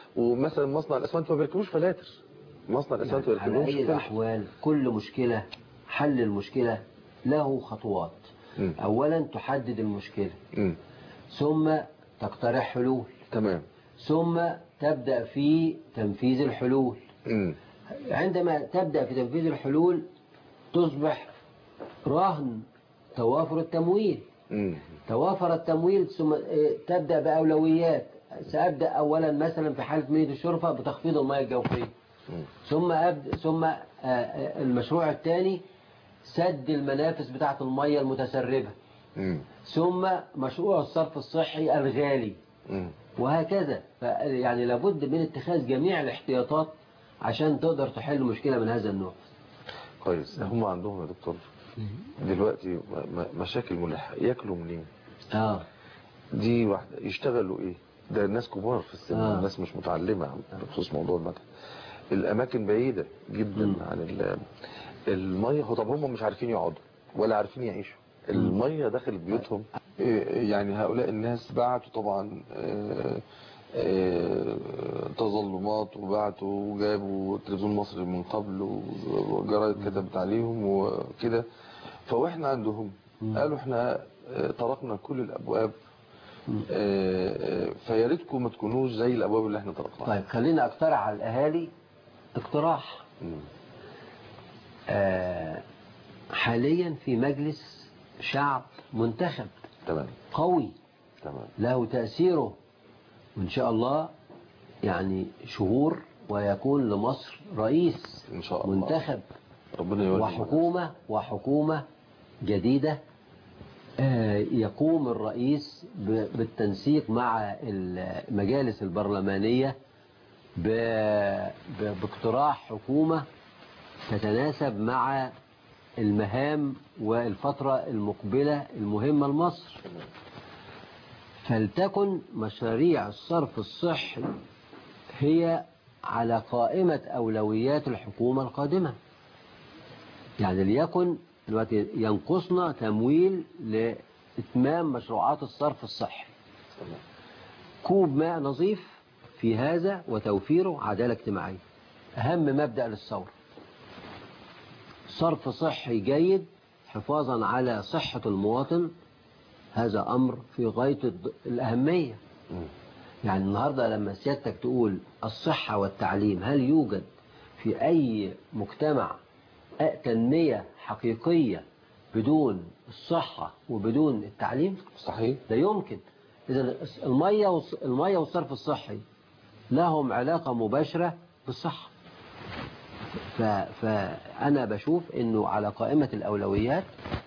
مثلا مصنع الاسمنت ما بيركبوش فلاتر مصنع الاسمنت ما على بيركبوش أي فلاتر الأحوال كل مشكلة حل المشكلة له خطوات مم. أولا تحدد المشكلة مم. ثم تقترح حلول تمام ثم تبدأ في تنفيذ الحلول مم. عندما تبدأ في تنفيذ الحلول تصبح رهن توافر التمويل مم. توافر التمويل ثم آه، تبدأ بأولويات سأبدأ أولا مثلا في حالة مية الشرفة بتخفيض المياه الجوفية مم. ثم أبدأ ثم آه، آه، المشروع الثاني سد المنافس بتاعة المياه المتسربة مم. ثم مشروع الصرف الصحي الغالي مم. وهكذا ف- يعني لابد من اتخاذ جميع الاحتياطات عشان تقدر تحل مشكلة من هذا النوع كويس هم عندهم يا دكتور دلوقتي م- م- مشاكل ملحة ياكلوا منين اه دي واحدة يشتغلوا ايه ده الناس كبار في السن آه. الناس مش متعلمة بخصوص موضوع المكن الاماكن بعيدة جدا مم. عن ال- المية هو طب هم مش عارفين يقعدوا ولا عارفين يعيشوا المية داخل بيوتهم إيه، يعني هؤلاء الناس بعتوا طبعا آه، آه، تظلمات وبعتوا وجابوا تلفزيون مصري من قبل وجرايد كتبت عليهم وكده فواحنا عندهم قالوا احنا آه، طرقنا كل الابواب آه، آه، فيا ريتكم ما تكونوش زي الابواب اللي احنا طرقناها طيب خلينا اقترح على الأهالي اقتراح مم. آه حاليا في مجلس شعب منتخب تمام قوي تمام له تأثيره وإن شاء الله يعني شهور ويكون لمصر رئيس ان شاء الله منتخب ربنا يولي وحكومة وحكومة جديدة آه، يقوم الرئيس ب- بالتنسيق مع المجالس البرلمانية ب- ب- باقتراح حكومة تتناسب مع المهام والفترة المقبلة المهمة لمصر فلتكن مشاريع الصرف الصحي هي على قائمة أولويات الحكومة القادمة يعني ليكن دلوقتي ينقصنا تمويل لإتمام مشروعات الصرف الصحي كوب ماء نظيف في هذا وتوفيره عدالة اجتماعية أهم مبدأ للثورة صرف صحي جيد حفاظا على صحة المواطن هذا أمر في غاية الض- الأهمية يعني النهاردة لما سيادتك تقول الصحة والتعليم هل يوجد في أي مجتمع أ- تنمية حقيقية بدون الصحة وبدون التعليم صحيح لا يمكن إذا المية والص- المية والصرف الصحي لهم علاقة مباشرة بالصحة ف... فأنا بشوف أنه على قائمة الأولويات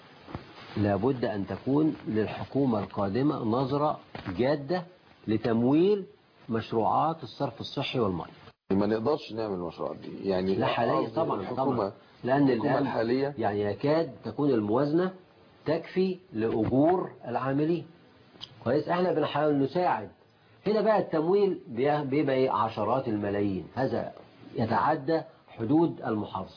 لابد أن تكون للحكومة القادمة نظرة جادة لتمويل مشروعات الصرف الصحي والمية ما نقدرش نعمل المشروعات دي يعني لا حاليا قصدي طبعا الحكومة طبعا لأن الحكومة الآن الحالية يعني يكاد تكون الموازنة تكفي لأجور العاملين كويس احنا بنحاول نساعد هنا بقى التمويل بي- بيبقى إيه؟ عشرات الملايين هذا يتعدى حدود المحافظة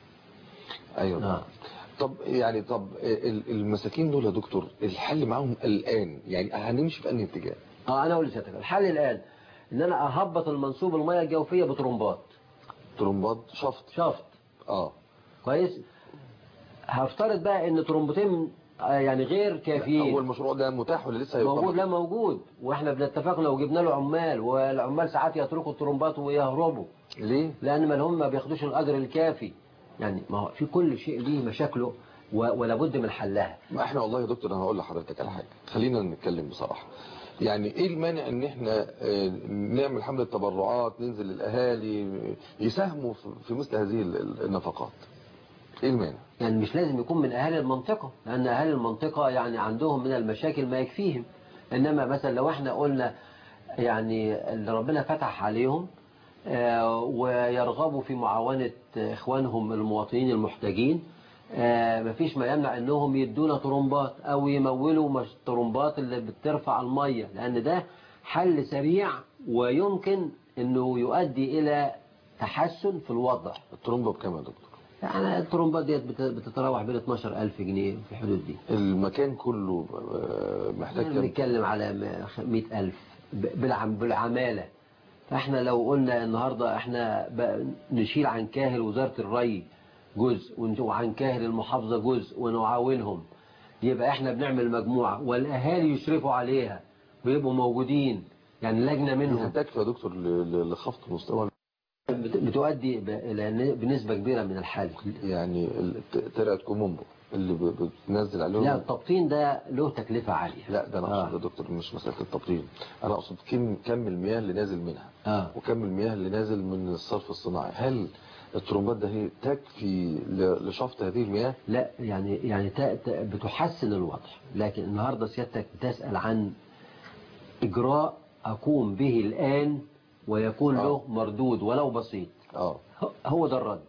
ايوه آه. طب يعني طب ال- المساكين دول يا دكتور الحل معاهم الان يعني هنمشي في انهي اتجاه اه انا اقول لسيادتك الحل الان ان انا اهبط المنسوب المياه الجوفيه بطرمبات طرمبات شفط شفط اه كويس هفترض بقى ان طرمبتين آه، يعني غير كافيين هو المشروع ده متاح ولا لسه موجود هيطبق لا موجود واحنا بنتفقنا وجبنا له عمال والعمال ساعات يتركوا الطرمبات ويهربوا ليه لان ما هم ما بياخدوش الاجر الكافي يعني ما هو في كل شيء ليه مشاكله و- ولا بد من حلها ما احنا والله يا دكتور انا هقول لحضرتك على حاجه خلينا نتكلم بصراحه يعني ايه المانع ان احنا آه، نعمل حمله تبرعات ننزل للاهالي يساهموا في- في مثل هذه ال- ال- النفقات ايه المانع يعني مش لازم يكون من أهالي المنطقة لأن أهالي المنطقة يعني عندهم من المشاكل ما يكفيهم إنما مثلا لو احنا قلنا يعني اللي ربنا فتح عليهم آه، ويرغبوا في معاونة إخوانهم المواطنين المحتاجين آه، مفيش ما يمنع إنهم يدونا طرمبات أو يمولوا مش طرمبات اللي بترفع المية لأن ده حل سريع ويمكن إنه يؤدي إلى تحسن في الوضع الترومبه بكام يا دكتور يعني الطرمبات ديت بت- بتتراوح بين 12000 جنيه في الحدود دي المكان كله آه، محتاج يعني كام بنتكلم على 100000 بالعم بالعمالة فاحنا لو قلنا النهاردة احنا ب- نشيل عن كاهل وزارة الري جزء ون- وعن كاهل المحافظة جزء ونعاونهم يبقى احنا بنعمل مجموعة والاهالي يشرفوا عليها ويبقوا موجودين يعني لجنة منهم تكفي يا دكتور ل- ل- لخفض مستوى بت- بتؤدي ب- إلى ن- بنسبة كبيرة من الحل يعني ال- ت- ترعة كومومبو اللي ب- بتنزل عليهم لا التبطين ده له تكلفة عالية لا ده انا اقصد يا دكتور مش مساله التبطين انا اقصد كم كم المياه اللي نازل منها آه. وكم المياه اللي نازل من الصرف الصناعي هل الترمبات ده هي تكفي ل- لشفط هذه المياه لا يعني يعني تا- تا- بتحسن الوضع لكن النهاردة سيادتك بتسأل عن إجراء أقوم به الآن ويكون له مردود ولو بسيط اه هو ده الرد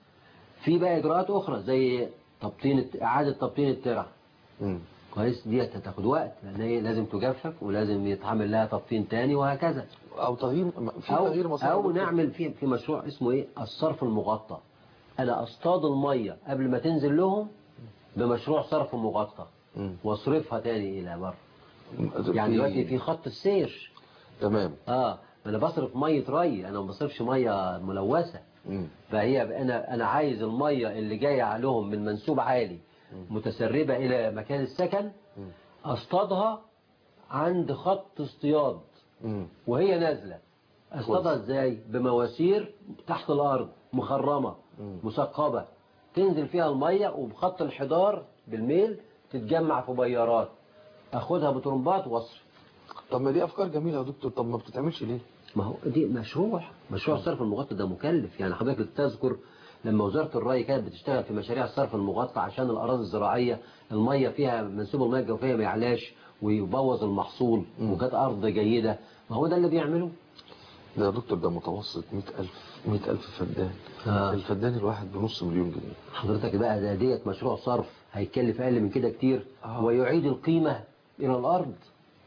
في بقى إجراءات أخرى زي تبطين الت- إعادة تبطين الترع مم. كويس ديت هتاخد وقت لأن هي لازم تجفف ولازم يتعمل لها تبطين تاني وهكذا او تغيير في أو, تغيير مسار أو دكتور. نعمل في في مشروع اسمه إيه الصرف المغطى أنا أصطاد المية قبل ما تنزل لهم بمشروع صرف مغطى مم. واصرفها تاني إلى بره يعني في- دلوقتي في خط السير تمام اه انا بصرف ميه ري انا ما بصرفش ميه ملوثه مم. فهي انا انا عايز الميه اللي جايه لهم من منسوب عالي متسربه الى مكان السكن اصطادها عند خط اصطياد مم. وهي نازله اصطادها ازاي بمواسير تحت الارض مخرمه مثقبه تنزل فيها الميه وبخط الحضار بالميل تتجمع في بيارات اخدها بطرمبات واصرف طب ما دي افكار جميله يا دكتور طب ما بتتعملش ليه ما هو دي مشروع مشروع الصرف المغطى ده مكلف يعني حضرتك تذكر لما وزارة الري كانت بتشتغل في مشاريع الصرف المغطى عشان الأراضي الزراعية المية فيها منسوب المياه الجوفية ما يعلاش ويبوظ المحصول وكانت أرض جيدة ما هو ده اللي بيعملوه ده يا دكتور ده متوسط 100000 100000 فدان آه. الفدان الواحد بنص مليون جنيه حضرتك بقى ده ديت مشروع صرف هيكلف أقل من كده كتير آه. ويعيد القيمة إلى الأرض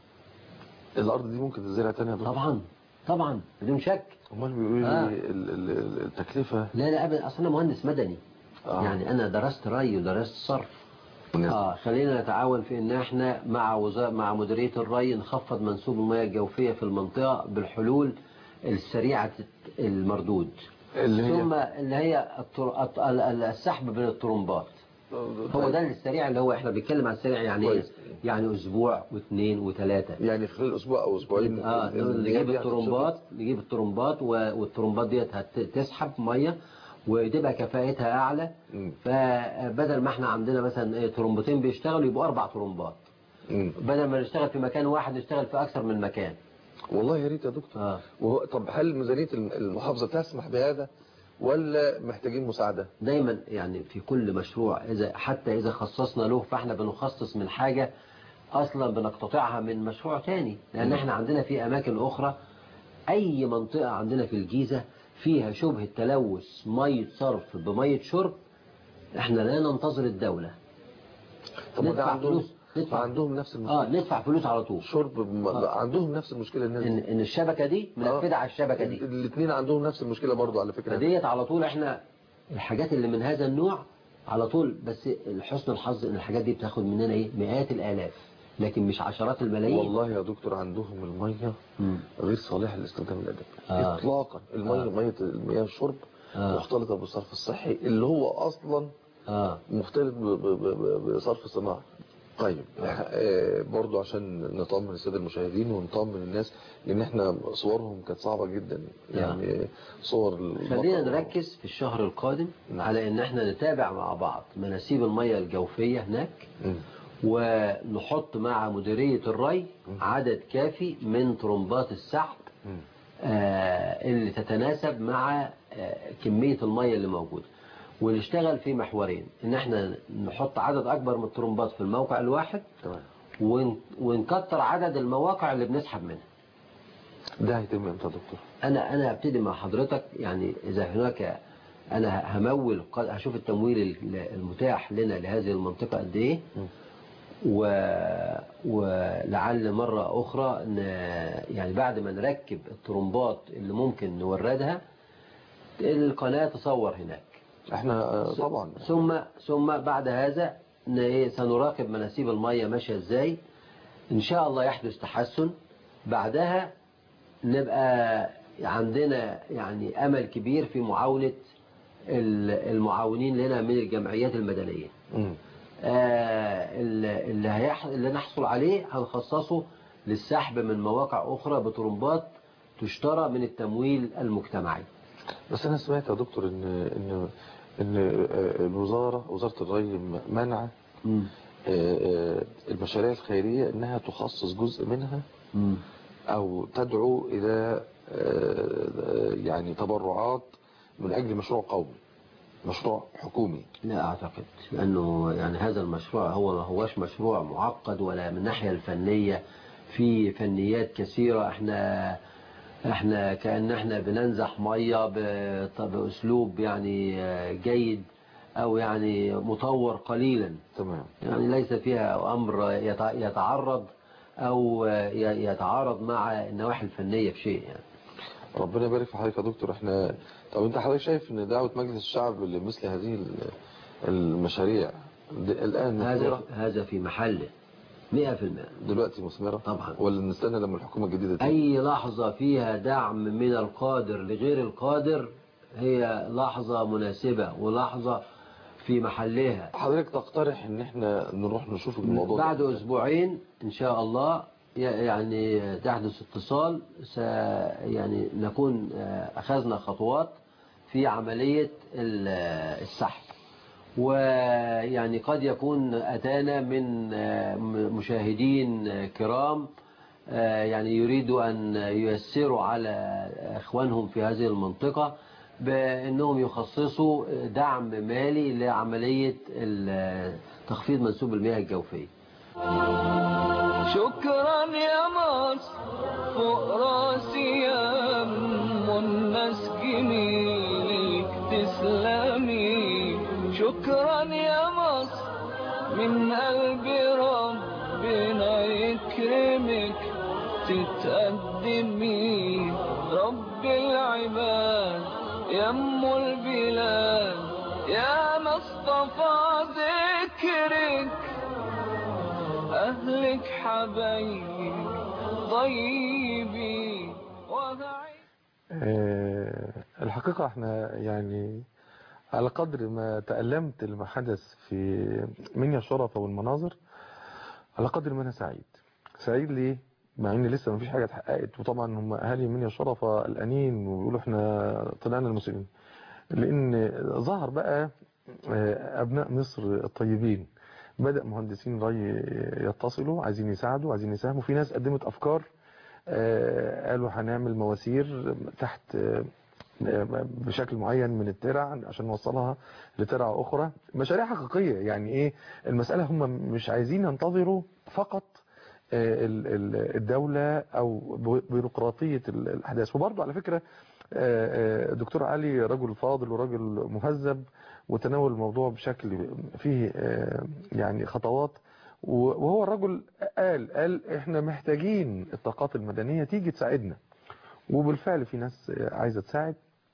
الارض دي ممكن تزرع تاني يا دكتور طبعا طبعا بدون شك امال بيقولوا لي آه. ال- ال- ال- التكلفه لا لا أبدا أصل أنا مهندس مدني آه. يعني أنا درست ري ودرست صرف نعم. اه خلينا نتعاون في ان احنا مع وزارة مع مديرية الري نخفض منسوب المياه الجوفية في المنطقة بالحلول السريعة المردود اللي هي ثم اللي هي التر... الت- ال- ال- السحب بين الطرمبات هو ده السريع اللي هو احنا بنتكلم عن السريع يعني ايه كويس. يعني اسبوع واثنين وثلاثة يعني خلال اسبوع او اسبوعين اه ال- المياه نجيب دي الطرمبات نجيب الطرمبات و- والطرمبات ديت هتسحب ميه وتبقى كفاءتها اعلى مم. فبدل ما احنا عندنا مثلا إيه طرمبتين بيشتغلوا يبقوا اربع طرمبات مم. بدل ما نشتغل في مكان واحد نشتغل في اكثر من مكان والله يا ريت يا دكتور اه وهو طب هل ميزانيه الم- المحافظه تسمح بهذا ولا محتاجين مساعده دايما يعني في كل مشروع اذا حتى اذا خصصنا له فاحنا بنخصص من حاجه اصلا بنقتطعها من مشروع تاني لان احنا عندنا في اماكن اخرى اي منطقه عندنا في الجيزه فيها شبهه تلوث ميه صرف بميه شرب احنا لا ننتظر الدوله طب ما ده ندفع عندهم فلوس ندفع عندهم نفس المشكله اه ندفع فلوس على طول شرب بم... آه. عندهم نفس المشكله الناس ان ان الشبكه دي منفذه على الشبكه دي الاثنين عندهم نفس المشكله برضو على فكره فديت على طول احنا الحاجات اللي من هذا النوع على طول بس حسن الحظ ان الحاجات دي بتاخد مننا ايه مئات الالاف لكن مش عشرات الملايين والله يا دكتور عندهم الميه مم. غير صالحه للاستخدام الادبي آه. اطلاقا الميه آه. ميه المياه الشرب آه. مختلطه بالصرف الصحي اللي هو اصلا اه مختلط ب- ب- ب- بصرف صناعي طيب آه، برضو عشان نطمن الساده المشاهدين ونطمن الناس لان احنا صورهم كانت صعبه جدا يعني صور خلينا المطر. نركز في الشهر القادم على ان احنا نتابع مع بعض مناسيب المياه الجوفية هناك مم. ونحط مع مديرية الري عدد كافي من طرمبات السحب مم. آه، اللي تتناسب مع آه، كمية المية اللي موجودة ونشتغل في محورين ان احنا نحط عدد اكبر من الطرمبات في الموقع الواحد تمام ون- ونكتر عدد المواقع اللي بنسحب منها ده هيتم امتى يا دكتور انا انا هبتدي مع حضرتك يعني اذا هناك انا همول قد- هشوف التمويل ال- المتاح لنا لهذه المنطقة قد ايه و... ولعل مرة أخرى ن... يعني بعد ما نركب الطرمبات اللي ممكن نوردها القناة تصور هناك احنا آه، طبعا ثم ثم بعد هذا ن- إيه، سنراقب مناسيب المية ماشية ازاي ان شاء الله يحدث تحسن بعدها نبقى عندنا يعني أمل كبير في معاونة ال- المعاونين لنا من الجمعيات المدنية مم. آه، اللي اللي هيح- اللي نحصل عليه هنخصصه للسحب من مواقع أخرى بطرمبات تشترى من التمويل المجتمعي بس انا سمعت يا دكتور ان ان ان آه، الوزاره وزاره الري م- منع مم. آه، آه، المشاريع الخيريه انها تخصص جزء منها مم. او تدعو الى آه، يعني تبرعات من اجل مشروع قومي مشروع حكومي لا أعتقد لأنه يعني هذا المشروع هو ما هوش مشروع معقد ولا من الناحية الفنية في فنيات كثيرة احنا احنا كأن احنا بننزح مية ب- بأسلوب يعني آه، جيد أو يعني مطور قليلا تمام يعني ليس فيها أمر يتع- يتعرض أو آه، ي- يتعارض مع النواحي الفنية في شيء يعني ربنا يبارك في حضرتك يا دكتور احنا طب انت حضرتك شايف ان دعوه مجلس الشعب لمثل هذه ال- المشاريع د- الان هذا مثمره هذا في محله 100% دلوقتي مثمره طبعا ولا نستنى لما الحكومه الجديده تيجي أي لحظة فيها دعم من القادر لغير القادر هي لحظة مناسبة ولحظة في محلها حضرتك تقترح ان احنا نروح نشوف الموضوع بعد ده أسبوعين إن شاء الله ي- يعني تحدث اتصال س يعني نكون آه، أخذنا خطوات في عملية ال- آه، السحب ويعني قد يكون أتانا من آه، م- مشاهدين آه، كرام آه، يعني يريدوا أن ييسروا على إخوانهم في هذه المنطقة بأنهم يخصصوا دعم مالي لعملية ال- تخفيض منسوب المياه الجوفية شكرا يا مصر فوق راسي يا ام الناس جميلك تسلمي شكرا يا مصر من قلبي ربنا يكرمك تتقدمي رب العباد يا ام البلاد يا مصطفى ذكرك أهلك حبايبي طيبي وهعي آه، الحقيقة احنا يعني على قدر ما تألمت لما حدث في منيا الشرفة والمناظر على قدر ما انا سعيد سعيد ليه مع ان لسه ما فيش حاجة اتحققت وطبعا هم اهالي منيا الشرفة الانين ويقولوا احنا طلعنا المسلمين لان ظهر بقى آه، ابناء مصر الطيبين بدأ مهندسين ري يتصلوا عايزين يساعدوا عايزين يساهموا في ناس قدمت افكار آه، قالوا هنعمل مواسير تحت آه، بشكل معين من الترع عشان نوصلها لترع اخرى مشاريع حقيقية يعني ايه المسألة هم مش عايزين ينتظروا فقط آه، ال- ال- الدولة او بيروقراطية ال- الاحداث وبرضه على فكرة آه، آه، دكتور علي رجل فاضل ورجل مهذب وتناول الموضوع بشكل فيه آه، يعني خطوات وهو الرجل قال قال احنا محتاجين الطاقات المدنية تيجي تساعدنا وبالفعل في ناس عايزة تساعد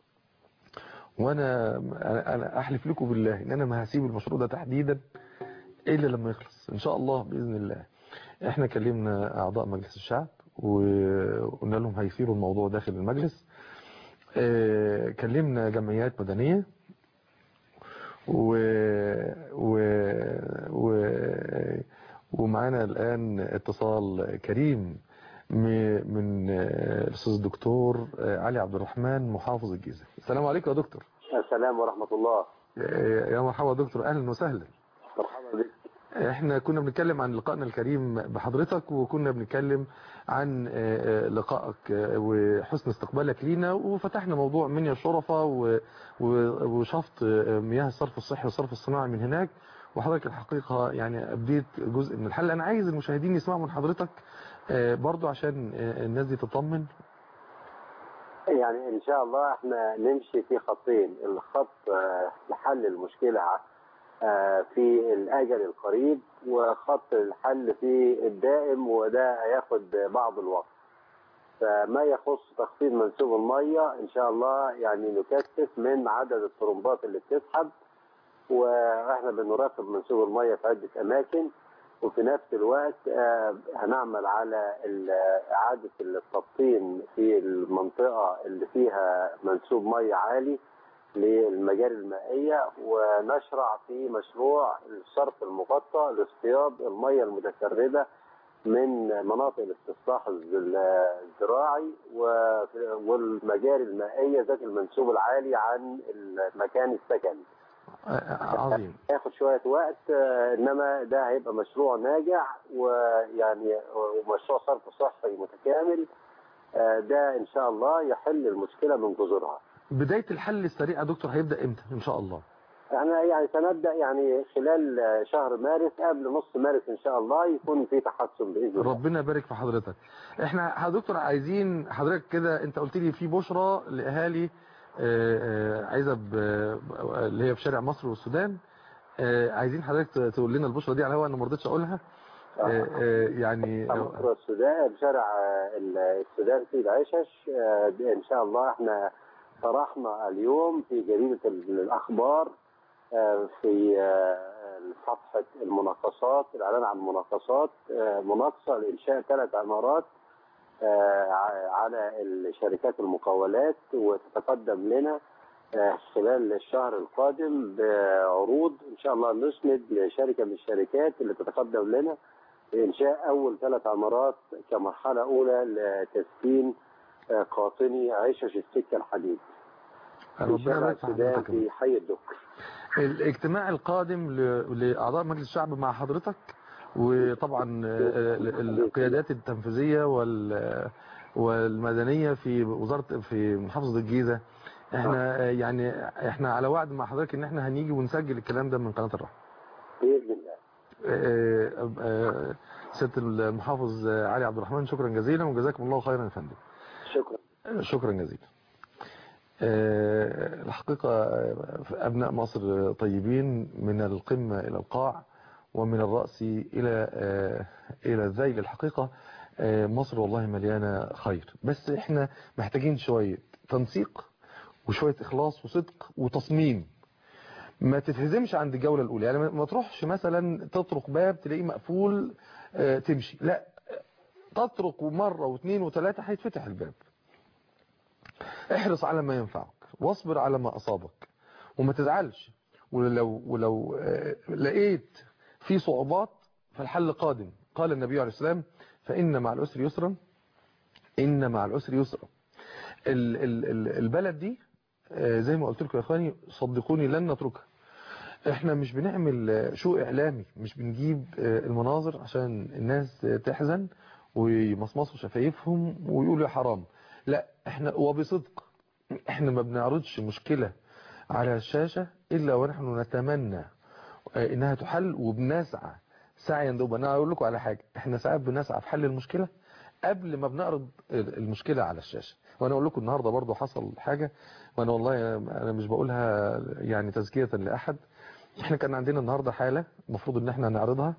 وانا انا أنا احلف لكم بالله ان انا ما هسيب المشروع ده تحديدا الا لما يخلص ان شاء الله باذن الله احنا كلمنا اعضاء مجلس الشعب وقلنا لهم هيثيروا الموضوع داخل المجلس آه، كلمنا جمعيات مدنية و... و... و... ومعانا الآن اتصال كريم م- من آه، الأستاذ الدكتور آه، علي عبد الرحمن محافظ الجيزة السلام عليكم يا دكتور السلام ورحمة الله آه، يا مرحبا يا دكتور أهلا وسهلا مرحبا بك احنا كنا بنتكلم عن لقائنا الكريم بحضرتك وكنا بنتكلم عن آه، آه، لقائك آه، وحسن استقبالك لينا وفتحنا موضوع منيا الشرفة و- و- وشفط آه، مياه الصرف الصحي والصرف الصناعي من هناك وحضرتك الحقيقة يعني أبديت جزء من الحل أنا عايز المشاهدين يسمعوا من حضرتك آه، برضو عشان آه، الناس دي تطمن يعني إن شاء الله احنا نمشي في خطين الخط آه، لحل المشكلة آه، في الأجل القريب وخط الحل في الدائم وده هياخد بعض الوقت فما يخص تخفيض منسوب المية إن شاء الله يعني نكثف من عدد الطرمبات اللي بتسحب واحنا بنراقب منسوب المية في عدة أماكن وفي نفس الوقت آه، هنعمل على ال- إعادة التبطين في المنطقة اللي فيها منسوب مية عالي للمجاري المائية ونشرع في مشروع الصرف المغطى لاصطياد المية المتسربة من مناطق الاستصلاح الز- الزراعي و- والمجاري المائية ذات المنسوب العالي عن المكان السكني آه، عظيم هياخد شوية وقت آه، إنما ده هيبقى مشروع ناجح ويعني ومشروع صرف صحي متكامل آه، ده إن شاء الله يحل المشكلة من جذورها بداية الحل السريع يا دكتور هيبدأ امتى ان شاء الله احنا يعني سنبدأ يعني خلال آه، شهر مارس قبل نص مارس إن شاء الله يكون في تحسن بإذن الله ربنا يبارك في حضرتك احنا يا دكتور عايزين حضرتك كده انت قلت لي في بشرى لاهالي آه، آه، عايزه ب- اللي هي في شارع مصر والسودان آه، عايزين حضرتك تقول لنا البشرى دي على الهواء انا ما رضيتش اقولها آه، آه، يعني مصر السودان بشارع آه، السودان في العشش آه، ان شاء الله احنا طرحنا اليوم في جريدة الأخبار آه، في آه، صفحة المناقصات الإعلان عن المناقصات آه، مناقصة لإنشاء ثلاث عمارات آه، ع- على الشركات المقاولات وتتقدم لنا آه، خلال الشهر القادم بعروض إن شاء الله نسند لشركة من الشركات اللي تتقدم لنا لإنشاء أول ثلاث عمارات كمرحلة أولى لتسكين آه، قاطني عشش السكة الحديد في ربنا شارع يبارك في السودان حضرتك في حي الدك الاجتماع القادم ل- لأعضاء مجلس الشعب مع حضرتك وطبعا آه، ال- القيادات التنفيذية وال والمدنية في وزارة في محافظة الجيزة احنا آه، يعني احنا على وعد مع حضرتك ان احنا هنيجي ونسجل الكلام ده من قناة الرحمة بإذن الله آه، آه، سيادة المحافظ آه، علي عبد الرحمن شكرا جزيلا وجزاكم الله خيرا يا فندم شكرا شكرا جزيلا آه، الحقيقة آه، أبناء مصر طيبين من القمة إلى القاع ومن الرأس إلى آه، إلى الذيل الحقيقة آه، مصر والله مليانة خير بس إحنا محتاجين شوية تنسيق وشوية إخلاص وصدق وتصميم ما تتهزمش عند الجولة الأولى يعني ما- ما تروحش مثلا تطرق باب تلاقيه مقفول آه، تمشي لا تطرق مرة واثنين وثلاثة هيتفتح الباب احرص على ما ينفعك واصبر على ما أصابك وما تزعلش ولو, ولو آه، لقيت في صعوبات فالحل قادم قال النبي عليه السلام فإن مع العسر يسرا إن مع العسر يسرا ال- ال- ال- البلد دي آه، زي ما قلت لكم يا اخواني صدقوني لن نتركها احنا مش بنعمل آه، شو اعلامي مش بنجيب آه، المناظر عشان الناس آه، تحزن ويمصمصوا شفايفهم ويقولوا يا حرام لا احنا وبصدق احنا ما بنعرضش مشكلة على الشاشة الا ونحن نتمنى آه، انها تحل وبنسعى سعيا دوبا انا اقول لكم على حاجة احنا ساعات بنسعى في حل المشكلة قبل ما بنعرض المشكلة على الشاشة وانا اقول لكم النهاردة برضو حصل حاجة وانا والله انا مش بقولها يعني تزكية لاحد احنا كان عندنا النهاردة حالة المفروض ان احنا نعرضها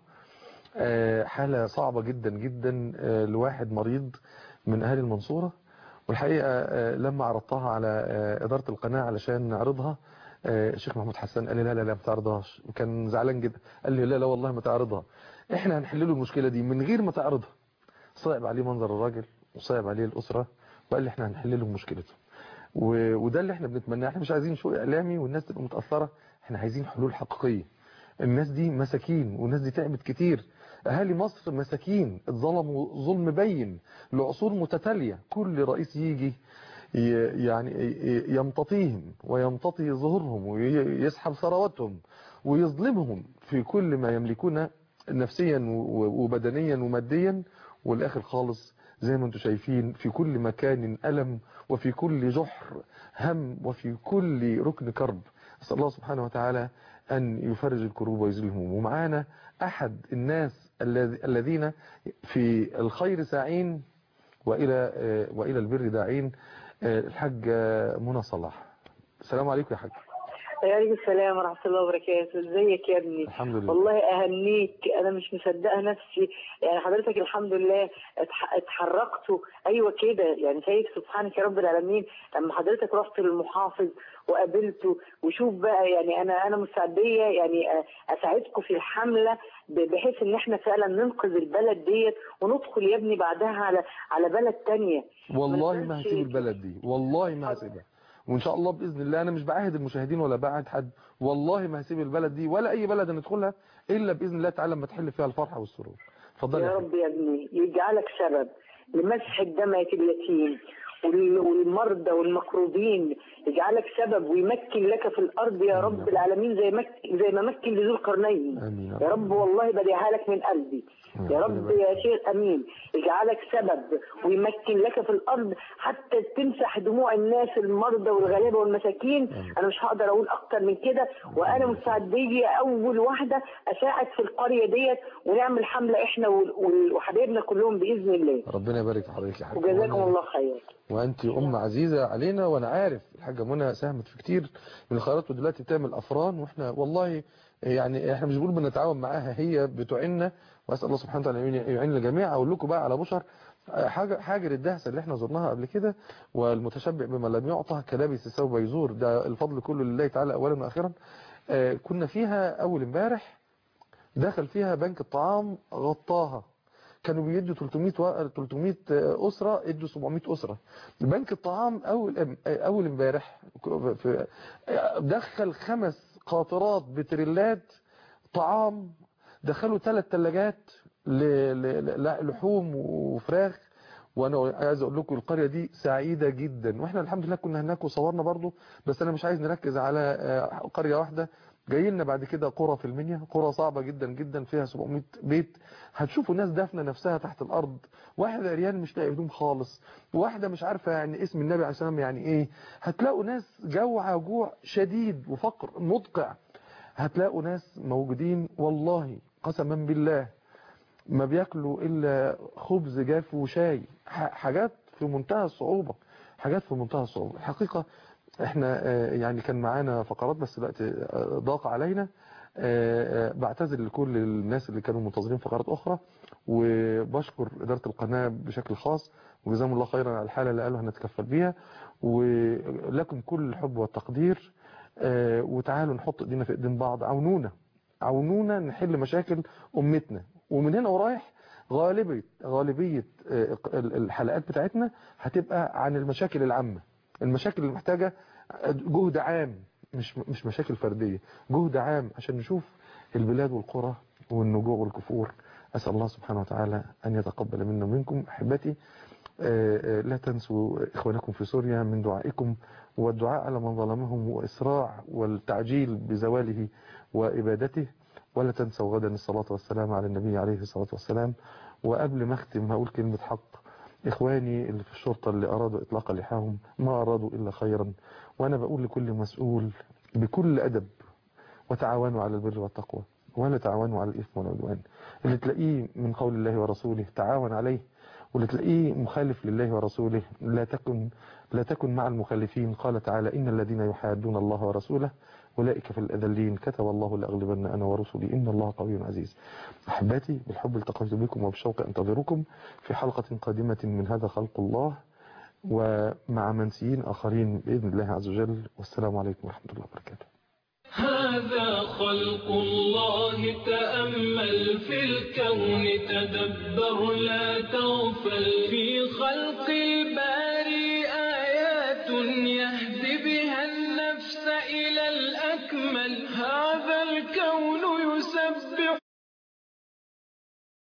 آه، حالة صعبة جدا جدا آه، لواحد مريض من اهالي المنصورة والحقيقة آه، لما عرضتها على آه، ادارة القناة علشان نعرضها آه، الشيخ محمود حسان قال لي لا لا لا ما تعرضهاش وكان زعلان جدا قال لي لا لا والله ما تعرضها احنا هنحل له المشكلة دي من غير ما تعرضها صعب عليه منظر الراجل وصعب عليه الأسرة وقال لي احنا هنحل له مشكلته و- وده اللي احنا بنتمناه احنا مش عايزين شو اعلامي والناس تبقى متأثرة احنا عايزين حلول حقيقية الناس دي مساكين والناس دي تعبت كتير اهالي مصر مساكين اتظلموا ظلم بين لعصور متتالية كل رئيس يجي ي- يعني ي- يمتطيهم ويمتطي ظهورهم ويسحب ثرواتهم ويظلمهم في كل ما يملكون نفسيا و- وبدنيا وماديا والاخر خالص زي ما انتم شايفين في كل مكان ألم وفي كل جحر هم وفي كل ركن كرب أسأل الله سبحانه وتعالى أن يفرج الكروب ويزيل الهموم ومعانا أحد الناس الذي- الذين في الخير ساعين وإلى آه، وإلى البر داعين آه، الحاج آه، منى صلاح السلام عليكم يا حاج وعليكم السلام ورحمة الله وبركاته ازيك يا ابني الحمد لله والله اهنيك انا مش مصدقه نفسي يعني حضرتك الحمد لله اتح- اتحركتوا ايوه كده يعني شايف سبحانك يا رب العالمين لما حضرتك رحت للمحافظ وقابلته وشوف بقى يعني انا انا مستعديه يعني أ- اساعدكم في الحمله ب- بحيث ان احنا فعلا ننقذ البلد ديت وندخل يا ابني بعدها على على بلد تانية والله ما هسيب البلد دي والله ما هسيبها وان شاء الله باذن الله انا مش بعاهد المشاهدين ولا بعاهد حد والله ما هسيب البلد دي ولا اي بلد ندخلها الا باذن الله تعالى لما تحل فيها الفرحه والسرور اتفضل يا يا رب يا ابني يجعلك سبب لمسح دمعة اليتيم وال- والمرضى والمكروبين يجعلك سبب ويمكن لك في الارض يا رب العالمين زي مك زي ما مكن لذو القرنين امين يا رب والله بديها لك من قلبي يا رب يا شيخ امين يجعلك سبب ويمكن لك في الارض حتى تمسح دموع الناس المرضى والغلابه والمساكين انا مش هقدر اقول اكتر من كده وانا مستعديه اول واحده اساعد في القريه ديت ونعمل حمله احنا وال- وال- وحبايبنا كلهم باذن الله ربنا يبارك في حضرتك يا حبيبي وجزاكم وأنا- الله خير وانت ام عزيزه علينا وانا عارف الحاجه منى ساهمت في كتير من الخيرات ودلوقتي بتعمل افران واحنا والله يعني احنا مش بنقول بنتعاون معاها هي بتعيننا واسال الله سبحانه وتعالى يعين- يعين الجميع اقول لكم بقى على بشر حاجه حاجر الدهسه اللي احنا زرناها قبل كده والمتشبع بما لم يعطى كلابس الثوب يزور ده الفضل كله لله تعالى اولا واخيرا آه، كنا فيها اول امبارح دخل فيها بنك الطعام غطاها كانوا بيدوا 300 و... 300 اسره ادوا 700 اسره بنك الطعام اول اول امبارح في- دخل خمس قاطرات بتريلات طعام دخلوا ثلاث ثلاجات لحوم وفراخ وانا عايز اقول لكم القريه دي سعيده جدا واحنا الحمد لله كنا هناك وصورنا برضو بس انا مش عايز نركز على آه، قريه واحده جاي لنا بعد كده قرى في المنيا قرى صعبه جدا جدا فيها 700 بيت هتشوفوا ناس دافنه نفسها تحت الارض واحد عريان مش لاقي هدوم خالص واحده مش عارفه يعني اسم النبي عليه السلام يعني ايه هتلاقوا ناس جوع جوع شديد وفقر مدقع هتلاقوا ناس موجودين والله قسما بالله ما بياكلوا الا خبز جاف وشاي ح- حاجات في منتهى الصعوبة حاجات في منتهى الصعوبة الحقيقة احنا آه، يعني كان معانا فقرات بس الوقت آه، ضاق علينا آه، آه، بعتذر لكل الناس اللي كانوا منتظرين فقرات اخرى وبشكر ادارة القناة بشكل خاص وجزاهم الله خيرا على الحالة اللي قالوا هنتكفل بيها ولكم كل الحب والتقدير آه، وتعالوا نحط ايدينا في ايدين بعض عونونا عونونا نحل مشاكل امتنا ومن هنا ورايح غالبية غالبية آه، ال- الحلقات بتاعتنا هتبقى عن المشاكل العامة المشاكل اللي محتاجة جهد عام مش مش مشاكل فردية جهد عام عشان نشوف البلاد والقرى والنجوع والكفور أسأل الله سبحانه وتعالى أن يتقبل منا ومنكم أحبتي آه، آه، لا تنسوا إخوانكم في سوريا من دعائكم والدعاء على من ظلمهم وإسراع والتعجيل بزواله وإبادته ولا تنسوا غدا الصلاة والسلام على النبي عليه الصلاة والسلام وقبل ما أختم هقول كلمة حق إخواني اللي في الشرطة اللي أرادوا إطلاق لحاهم ما أرادوا إلا خيرا وأنا بقول لكل مسؤول بكل أدب وتعاونوا على البر والتقوى ولا تعاونوا على الإثم والعدوان اللي تلاقيه من قول الله ورسوله تعاون عليه واللي تلاقيه مخالف لله ورسوله لا تكن لا تكن مع المخالفين قال تعالى إن الذين يحادون الله ورسوله أولئك في الأذلين كتب الله لأغلبن أنا ورسلي إن الله قوي عزيز أحباتي بالحب التقيت بكم وبالشوق أنتظركم في حلقة قادمة من هذا خلق الله ومع منسيين آخرين بإذن الله عز وجل والسلام عليكم ورحمة الله وبركاته هذا خلق الله تأمل في الكون تدبر لا تغفل في خلق الباري